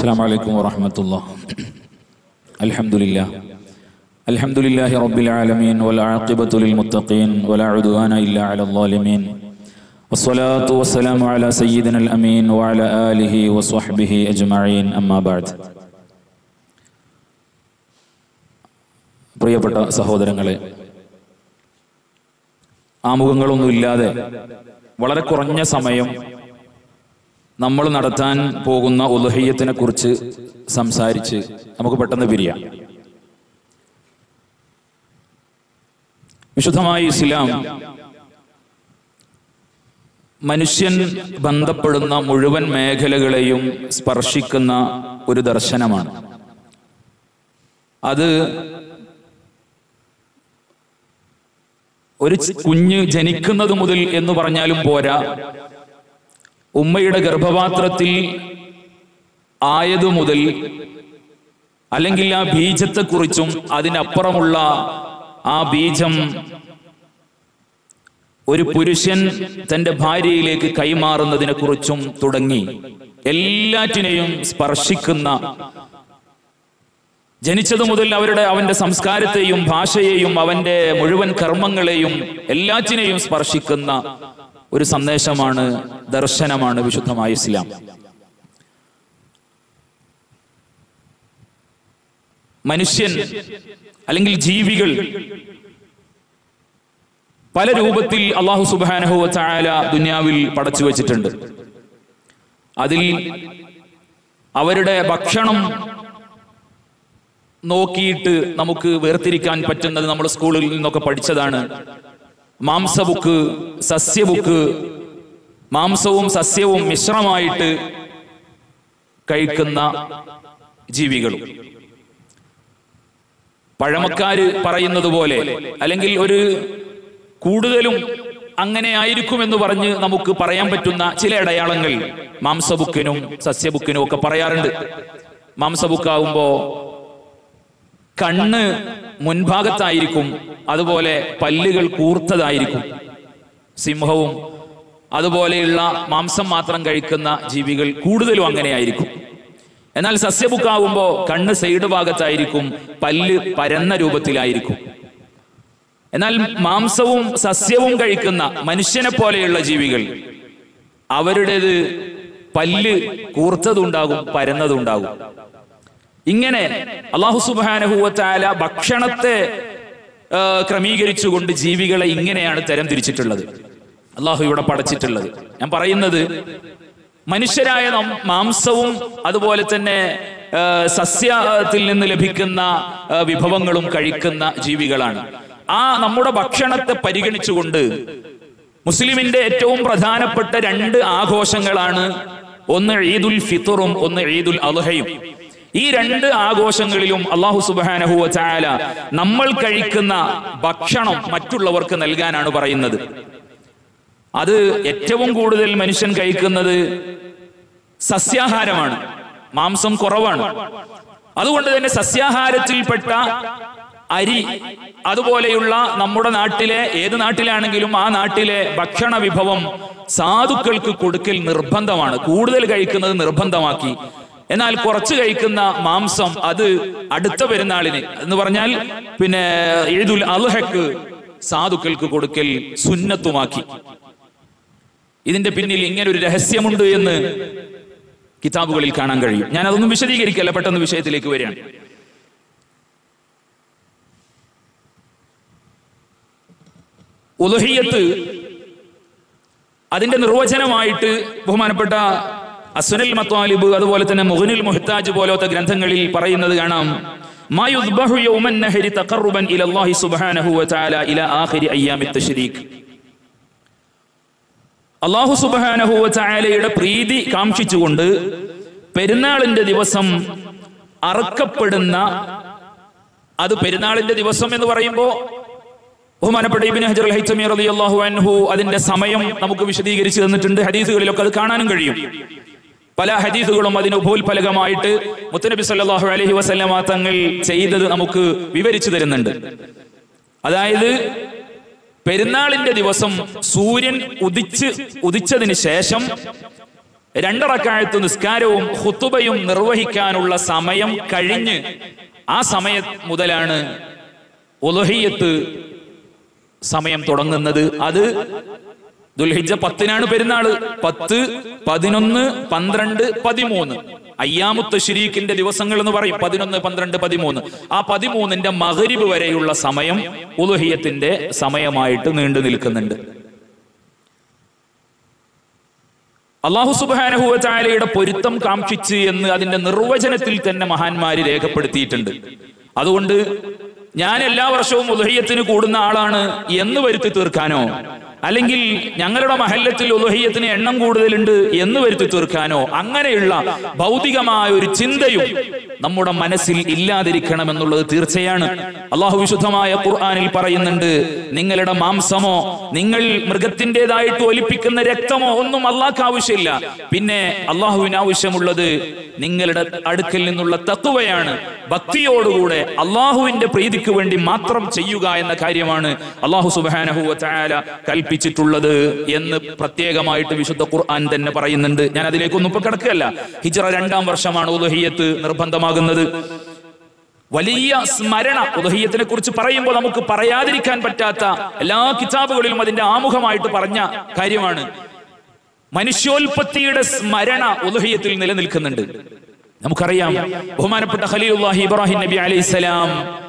السلام عليكم ورحمة الله الحمد لله الحمد لله رب العالمين والعاقبة للمتقين ولا عدوان إلا على الظالمين والصلاة والسلام على سيدنا الأمين وعلى آله وصحبه أجمعين أما بعد പ്രിയപ്പെട്ട സഹോദരങ്ങളെ ആമുഖങ്ങളൊന്നുമില്ലാതെ വളരെ കുറഞ്ഞ സമയം നമ്മൾ നടത്താൻ പോകുന്ന ഉലഹയ്യത്തിനെ കുറിച്ച് സംസാരിച്ച് നമുക്ക് പെട്ടെന്ന് പിരിയാം വിശുദ്ധമായ ഇസ്ലാം മനുഷ്യൻ ബന്ധപ്പെടുന്ന മുഴുവൻ മേഖലകളെയും സ്പർശിക്കുന്ന ഒരു ദർശനമാണ് അത് ഒരു കുഞ്ഞ് ജനിക്കുന്നത് മുതൽ എന്ന് പറഞ്ഞാലും പോരാ ഉമ്മയുടെ ഗർഭപാത്രത്തിൽ ആയതു മുതൽ അല്ലെങ്കിൽ ആ ബീജത്തെക്കുറിച്ചും അതിനപ്പുറമുള്ള ആ ബീജം ഒരു പുരുഷൻ തന്റെ ഭാര്യയിലേക്ക് കൈമാറുന്നതിനെ കുറിച്ചും തുടങ്ങി എല്ലാറ്റിനെയും സ്പർശിക്കുന്ന ജനിച്ചതു മുതൽ അവരുടെ അവന്റെ സംസ്കാരത്തെയും ഭാഷയെയും അവന്റെ മുഴുവൻ കർമ്മങ്ങളെയും എല്ലാറ്റിനെയും സ്പർശിക്കുന്ന ഒരു സന്ദേശമാണ് ദർശനമാണ് വിശുദ്ധമായ ഇസ്ലാം മനുഷ്യൻ അല്ലെങ്കിൽ ജീവികൾ പല രൂപത്തിൽ അള്ളാഹു സുബാനഹുവ ചായാല ദുനിയാവിൽ പടച്ചു വച്ചിട്ടുണ്ട് അതിൽ അവരുടെ ഭക്ഷണം നോക്കിയിട്ട് നമുക്ക് വേർതിരിക്കാൻ പറ്റുന്നത് നമ്മൾ സ്കൂളിൽ നിന്നൊക്കെ പഠിച്ചതാണ് മാംസ ബുക്ക് സസ്യ ബുക്ക് മാംസവും സസ്യവും മിശ്രമായിട്ട് കഴിക്കുന്ന ജീവികളും പഴമക്കാര് പറയുന്നത് പോലെ അല്ലെങ്കിൽ ഒരു കൂടുതലും അങ്ങനെ ആയിരിക്കുമെന്ന് പറഞ്ഞ് നമുക്ക് പറയാൻ പറ്റുന്ന ചില അടയാളങ്ങൾ മാംസബുക്കിനും സസ്യബുക്കിനും ഒക്കെ പറയാറുണ്ട് മാംസബുക്കാവുമ്പോ കണ്ണ് മുൻഭാഗത്തായിരിക്കും അതുപോലെ പല്ലുകൾ കൂർത്തതായിരിക്കും സിംഹവും അതുപോലെയുള്ള മാംസം മാത്രം കഴിക്കുന്ന ജീവികൾ കൂടുതലും അങ്ങനെയായിരിക്കും എന്നാൽ സസ്യബുക്കാവുമ്പോൾ കണ്ണ് സൈഡ് ഭാഗത്തായിരിക്കും പല്ല് പരന്ന രൂപത്തിലായിരിക്കും എന്നാൽ മാംസവും സസ്യവും കഴിക്കുന്ന മനുഷ്യനെ പോലെയുള്ള ജീവികൾ അവരുടേത് പല്ല് കൂർത്തതുണ്ടാകും പരന്നതുണ്ടാകും ഇങ്ങനെ അള്ളാഹു സുബാനഹുവത്തായ ഭക്ഷണത്തെ ക്രമീകരിച്ചുകൊണ്ട് ജീവികളെ ഇങ്ങനെയാണ് തരം തിരിച്ചിട്ടുള്ളത് അള്ളാഹു ഇവിടെ പടച്ചിട്ടുള്ളത് ഞാൻ പറയുന്നത് മനുഷ്യരായ മാംസവും അതുപോലെ തന്നെ സസ്യത്തിൽ നിന്ന് ലഭിക്കുന്ന വിഭവങ്ങളും കഴിക്കുന്ന ജീവികളാണ് ആ നമ്മുടെ ഭക്ഷണത്തെ പരിഗണിച്ചുകൊണ്ട് മുസ്ലിമിന്റെ ഏറ്റവും പ്രധാനപ്പെട്ട രണ്ട് ആഘോഷങ്ങളാണ് ഒന്ന് ഈദുൽ ഫിത്തറും ഒന്ന് ഈദുൽ അൽഹയും ഈ രണ്ട് ആഘോഷങ്ങളിലും അള്ളാഹു സുബാനഹുവ ചായാല നമ്മൾ കഴിക്കുന്ന ഭക്ഷണം മറ്റുള്ളവർക്ക് നൽകാനാണ് പറയുന്നത് അത് ഏറ്റവും കൂടുതൽ മനുഷ്യൻ കഴിക്കുന്നത് സസ്യാഹാരമാണ് മാംസം കുറവാണ് അതുകൊണ്ട് തന്നെ സസ്യാഹാരത്തിൽപ്പെട്ട അരി അതുപോലെയുള്ള നമ്മുടെ നാട്ടിലെ ഏത് നാട്ടിലാണെങ്കിലും ആ നാട്ടിലെ ഭക്ഷണ വിഭവം സാധുക്കൾക്ക് കൊടുക്കൽ നിർബന്ധമാണ് കൂടുതൽ കഴിക്കുന്നത് നിർബന്ധമാക്കി എന്നാൽ കുറച്ച് കഴിക്കുന്ന മാംസം അത് അടുത്ത പെരുന്നാളിന് എന്ന് പറഞ്ഞാൽ പിന്നെ ഈദുൽ അൽഹക്ക് സാധുക്കൾക്ക് കൊടുക്കൽ സുന്നത്തുമാക്കി ഇതിന്റെ പിന്നിൽ ഇങ്ങനെ ഒരു രഹസ്യമുണ്ട് എന്ന് കിതാബുകളിൽ കാണാൻ കഴിയും ഞാൻ അതൊന്നും വിശദീകരിക്കല്ല പെട്ടെന്ന് വിഷയത്തിലേക്ക് വരികയാണ് ഉലഹിയത്ത് അതിന്റെ നിർവചനമായിട്ട് ബഹുമാനപ്പെട്ട അസുനൽ മത്വാലിബ് അതുപോലെ തന്നെ മുഹനിൽ മുഹ്താജ് പോലത്തെ ഗ്രന്ഥങ്ങളിൽ പറയുന്നത് കാണാം ما يذبح يوم النهر تقربا الى الله سبحانه وتعالى الى اخر ايام التشريك അള്ളാഹു സുബാനഹുവ ചായാലയുടെ പ്രീതി കാക്ഷിച്ചുകൊണ്ട് പെരുന്നാളിന്റെ ദിവസം അറക്കപ്പെടുന്ന അത് പെരുന്നാളിന്റെ ദിവസം എന്ന് പറയുമ്പോൾ ബഹുമാനപ്പെട്ട ഇബിൻ ഹജർ ഹൈത്തമി റളിയല്ലാഹു അൻഹു അതിന്റെ സമയം നമുക്ക് വിശദീകരിച്ചു തന്നിട്ടുണ്ട് ഹദീസുകളിലൊക്കെ അത് കാണാനും കഴിയും പല ഹദീസുകളും അതിന് ഉപോത്ഫലകമായിട്ട് മുത്തനബി സല്ലല്ലാഹു അലൈഹി വസല്ലമ തങ്ങൾ ചെയ്തത് നമുക്ക് വിവരിച്ചു തരുന്നുണ്ട് അതായത് പെരുന്നാളിന്റെ ദിവസം സൂര്യൻ ഉദിച്ച് ഉദിച്ചതിന് ശേഷം രണ്ടറക്കാഴത്ത് നിസ്കാരവും ഹുത്തുബയും നിർവഹിക്കാനുള്ള സമയം കഴിഞ്ഞ് ആ സമയം മുതലാണ് ഉലഹിയത്ത് സമയം തുടങ്ങുന്നത് അത് ദുൽഹിജ പത്തിനാണ് പെരുന്നാള് പത്ത് പതിനൊന്ന് പന്ത്രണ്ട് പതിമൂന്ന് അയ്യാമുത്ത ഷിരീഖിന്റെ ദിവസങ്ങൾ എന്ന് പറയും പതിനൊന്ന് പന്ത്രണ്ട് പതിമൂന്ന് ആ പതിമൂന്നിന്റെ മകരിബ് വരെയുള്ള സമയം ഉലുഹിയത്തിന്റെ സമയമായിട്ട് നീണ്ടു നിൽക്കുന്നുണ്ട് അള്ളാഹു സുബാനഹുവചാലയുടെ പൊരുത്തം കാക്ഷിച്ച് എന്ന് അതിന്റെ നിർവചനത്തിൽ തന്നെ മഹാന്മാര് രേഖപ്പെടുത്തിയിട്ടുണ്ട് അതുകൊണ്ട് ഞാൻ എല്ലാ വർഷവും ഉലഹയ്യത്തിന് കൂടുന്ന ആളാണ് എന്ന് വരുത്തി തീർക്കാനോ അല്ലെങ്കിൽ ഞങ്ങളുടെ മഹല്ലത്തിൽ ഉലഹയ്യത്തിന് എണ്ണം കൂടുതലുണ്ട് എന്ന് വരുത്തി തീർക്കാനോ അങ്ങനെയുള്ള ഭൗതികമായ ഒരു ചിന്തയും നമ്മുടെ മനസ്സിൽ ഇല്ലാതിരിക്കണം എന്നുള്ളത് തീർച്ചയാണ് അള്ളാഹു വിശുദ്ധമായ ഖുർആാനിൽ പറയുന്നുണ്ട് നിങ്ങളുടെ മാംസമോ നിങ്ങൾ മൃഗത്തിൻ്റെതായിട്ട് ഒലിപ്പിക്കുന്ന രക്തമോ ഒന്നും അള്ളാഹ്ക്ക് ആവശ്യമില്ല പിന്നെ അള്ളാഹുവിന് ആവശ്യമുള്ളത് നിങ്ങളുടെ അടുക്കൽ നിന്നുള്ള തത്വയാണ് ഭക്തിയോടുകൂടെ അള്ളാഹുവിന്റെ പ്രീതിക്ക് വേണ്ടി മാത്രം ചെയ്യുക എന്ന കാര്യമാണ് അള്ളാഹു സുബാനഹുവ ചായാല കൽപ്പിച്ചിട്ടുള്ളത് എന്ന് പ്രത്യേകമായിട്ട് വിശുദ്ധ ഖുർആൻ തന്നെ പറയുന്നുണ്ട് ഞാൻ അതിലേക്കൊന്നും ഇപ്പൊ കിടക്കുകയല്ല ഹിജറ രണ്ടാം വർഷമാണ് ഉദഹിയത്ത് നിർബന്ധമാകുന്നത് വലിയ സ്മരണ ഉദഹീയത്തിനെ കുറിച്ച് പറയുമ്പോൾ നമുക്ക് പറയാതിരിക്കാൻ പറ്റാത്ത എല്ലാ കിതാബുകളിലും അതിന്റെ ആമുഖമായിട്ട് പറഞ്ഞ കാര്യമാണ് മനുഷ്യോൽപത്തിയുടെ സ്മരണ ഉദഹീയത്തിൽ നിലനിൽക്കുന്നുണ്ട് നമുക്കറിയാം ബഹുമാനപ്പെട്ട ഖലീലുല്ലാഹി ഇബ്രാഹിം നബി അലൈഹിസ്സലാം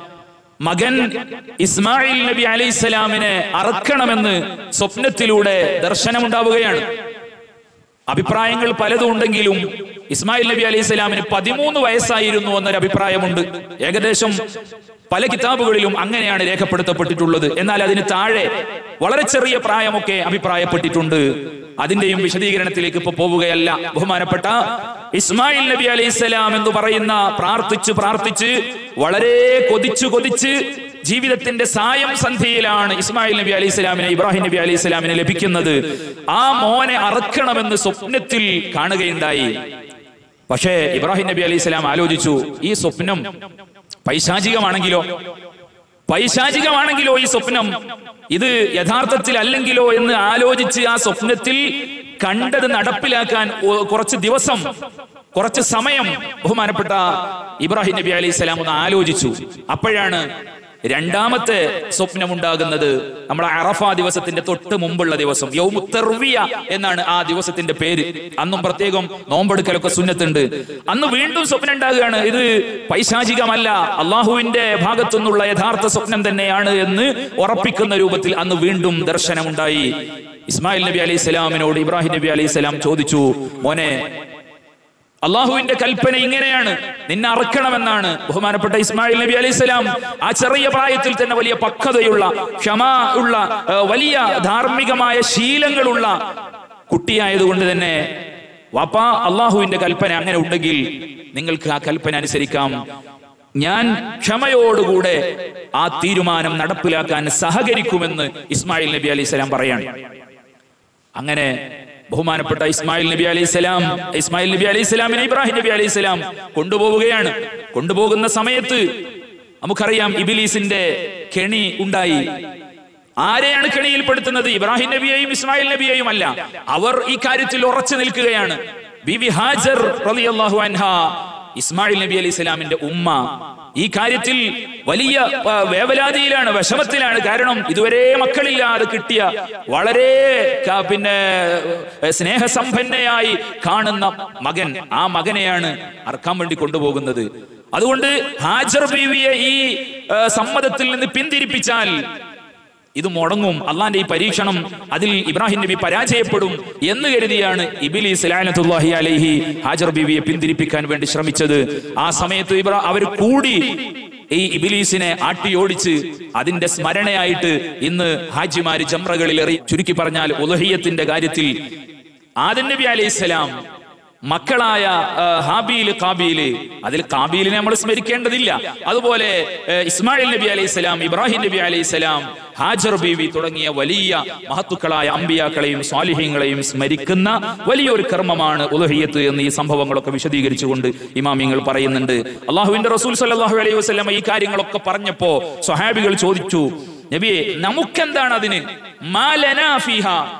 മകൻ ഇസ്മായിൽ നബി അലൈഹിസ്സലാമിനെ അറക്കണമെന്ന് സ്വപ്നത്തിലൂടെ ദർശനമുണ്ടാവുകയാണ് അഭിപ്രായങ്ങൾ പലതും ഉണ്ടെങ്കിലും ഇസ്മായിൽ നബി അലൈഹി സ്വലാമിന് പതിമൂന്ന് വയസ്സായിരുന്നു എന്നൊരു അഭിപ്രായമുണ്ട് ഏകദേശം പല കിതാബുകളിലും അങ്ങനെയാണ് രേഖപ്പെടുത്തപ്പെട്ടിട്ടുള്ളത് എന്നാൽ അതിന് താഴെ വളരെ ചെറിയ പ്രായമൊക്കെ അഭിപ്രായപ്പെട്ടിട്ടുണ്ട് അതിന്റെയും വിശദീകരണത്തിലേക്ക് ഇപ്പൊ പോവുകയല്ല ബഹുമാനപ്പെട്ട ഇസ്മായിൽ നബി അലൈഹി സ്വലാം എന്ന് പറയുന്ന പ്രാർത്ഥിച്ച് പ്രാർത്ഥിച്ച് വളരെ കൊതിച്ചു കൊതിച്ച് ജീവിതത്തിന്റെ സായം സന്ധിയിലാണ് ഇസ്മായിൽ നബി അലൈഹി സ്വലാമിനെ ഇബ്രാഹിം നബി അലൈഹി സ്വലാമിനെ ലഭിക്കുന്നത് ആ മോനെ അറക്കണമെന്ന് സ്വപ്നത്തിൽ കാണുകയുണ്ടായി പക്ഷേ ഇബ്രാഹിം നബി അലൈഹി സ്വലാം ആലോചിച്ചു ഈ സ്വപ്നം പൈശാചികമാണെങ്കിലോ പൈശാചികമാണെങ്കിലോ ഈ സ്വപ്നം ഇത് യഥാർത്ഥത്തിൽ അല്ലെങ്കിലോ എന്ന് ആലോചിച്ച് ആ സ്വപ്നത്തിൽ കണ്ടത് നടപ്പിലാക്കാൻ ഒ- കുറച്ച് ദിവസം കുറച്ച് സമയം ബഹുമാനപ്പെട്ട ഇബ്രാഹിം നബി അലൈഹി സ്വലാം ഒന്ന് ആലോചിച്ചു അപ്പോഴാണ് രണ്ടാമത്തെ സ്വപ്നമുണ്ടാകുന്നത് നമ്മുടെ അറഫ ദിവസത്തിന്റെ തൊട്ട് മുമ്പുള്ള ദിവസം യൗമുത്തർവിയ എന്നാണ് ആ ദിവസത്തിന്റെ പേര് അന്നും പ്രത്യേകം നോമ്പെടുക്കലൊക്കെ സുന്നത്തുണ്ട് അന്ന് വീണ്ടും സ്വപ്നം ഉണ്ടാകുകയാണ് ഇത് പൈശാചികമല്ല അള്ളാഹുവിന്റെ ഭാഗത്തുനിന്നുള്ള യഥാർത്ഥ സ്വപ്നം തന്നെയാണ് എന്ന് ഉറപ്പിക്കുന്ന രൂപത്തിൽ അന്ന് വീണ്ടും ദർശനമുണ്ടായി ഇസ്മായിൽ നബി അലൈഹി സ്വലാമിനോട് ഇബ്രാഹിം നബി അലൈഹി സ്വലാം ചോദിച്ചു മോനെ അള്ളാഹുവിന്റെ കൽപ്പന ഇങ്ങനെയാണ് നിന്നെ അറക്കണമെന്നാണ് ബഹുമാനപ്പെട്ട ഇസ്മായിൽ നബി അലൈഹി സ്വലാം ആ ചെറിയ പ്രായത്തിൽ തന്നെ വലിയ പക്വതയുള്ള ക്ഷമ ഉള്ള ആ, വലിയ ധാർമ്മികമായ ശീലങ്ങളുള്ള കുട്ടിയായതുകൊണ്ട് തന്നെ വാപ്പ അള്ളാഹുവിന്റെ കൽപ്പന അങ്ങനെ ഉണ്ടെങ്കിൽ നിങ്ങൾക്ക് ആ കൽപ്പന അനുസരിക്കാം ഞാൻ ക്ഷമയോടുകൂടെ ആ തീരുമാനം നടപ്പിലാക്കാൻ സഹകരിക്കുമെന്ന് ഇസ്മായിൽ നബി അലൈഹി സ്വലാം പറയാണ് അങ്ങനെ ബഹുമാനപ്പെട്ട ഇസ്മായിൽ നബി അലൈഹി സ്വലാം ഇസ്മായിൽ നബി അലൈഹി സ്വലാമിനെ ഇബ്രാഹിം നബി അലൈഹി സ്വലാം കൊണ്ടുപോവുകയാണ് കൊണ്ടുപോകുന്ന സമയത്ത് നമുക്കറിയാം ഇബിലീസിന്റെ കെണി ഉണ്ടായി ആരെയാണ് കെണിയിൽപ്പെടുത്തുന്നത് ഇബ്രാഹിം നബിയെയും ഇസ്മായിൽ നബിയെയും അല്ല അവർ ഈ കാര്യത്തിൽ ഉറച്ചു നിൽക്കുകയാണ് ബിബി ഹാജർ റളിയല്ലാഹു അൻഹ ഇസ്മായിൽ നബി അലൈഹി സ്വലാമിന്റെ ഉമ്മ ഈ കാര്യത്തിൽ വലിയ ആ, വേവലാതിയിലാണ് വിഷമത്തിലാണ് കാരണം ഇതുവരെ മക്കളില്ലാതെ കിട്ടിയ വളരെ ക- പിന്നെ ഏ, സ്നേഹസമ്പന്നയായി കാണുന്ന മകൻ ആ മകനെയാണ് അറക്കാൻ വേണ്ടി കൊണ്ടുപോകുന്നത് അതുകൊണ്ട് ഹാജർ ബീവിയെ ഈ ഏ, സമ്മതത്തിൽ നിന്ന് പിന്തിരിപ്പിച്ചാൽ ഇത് മുടങ്ങും അള്ളാന്റെ ഈ പരീക്ഷണം അതിൽ ഇബ്രാഹിം നബി പരാജയപ്പെടും എന്ന് കരുതിയാണ് ഇബിലീസ് ലാനത്തുല്ലാഹി അലൈഹി ഹാജർ ബീവിയെ പിന്തിരിപ്പിക്കാൻ വേണ്ടി ശ്രമിച്ചത് ആ സമയത്ത് ഇബ്രാ അവർ കൂടി ഈ ഇബിലീസിനെ ആട്ടിയോടിച്ച് അതിന്റെ സ്മരണയായിട്ട് ഇന്ന് ഹാജിമാര് ജംറകളിൽ എറി ചുരുക്കി പറഞ്ഞാൽ ഉലഹിയത്തിന്റെ കാര്യത്തിൽ ആദൻ നബി അലൈഹിസ്സലാം മക്കളായ ആ, ഹാബീല് കാബീല് അതിൽ കാബീലിനെ നമ്മൾ സ്മരിക്കേണ്ടതില്ല അതുപോലെ ഏ, ഇസ്മായിൽ നബി അലൈഹി സ്വലാം ഇബ്രാഹിം നബി അലൈഹി സ്വലാം ഹാജർ ബീവി തുടങ്ങിയ വലിയ മഹത്തുക്കളായ അമ്പിയാക്കളെയും സ്വാലിഹ്യങ്ങളെയും സ്മരിക്കുന്ന വലിയൊരു കർമ്മമാണ് ഉലഹിയത്ത് എന്ന് ഈ സംഭവങ്ങളൊക്കെ വിശദീകരിച്ചുകൊണ്ട് ഇമാമിങ്ങൾ പറയുന്നുണ്ട് അള്ളാഹുവിന്റെ റസൂൽ സല്ലല്ലാഹു അലൈഹി വസല്ലം ഈ കാര്യങ്ങളൊക്കെ പറഞ്ഞപ്പോ സ്വഹാബികൾ ചോദിച്ചു നബിയെ നമുക്കെന്താണ് അതിന് മാ ലനാ ഫീഹ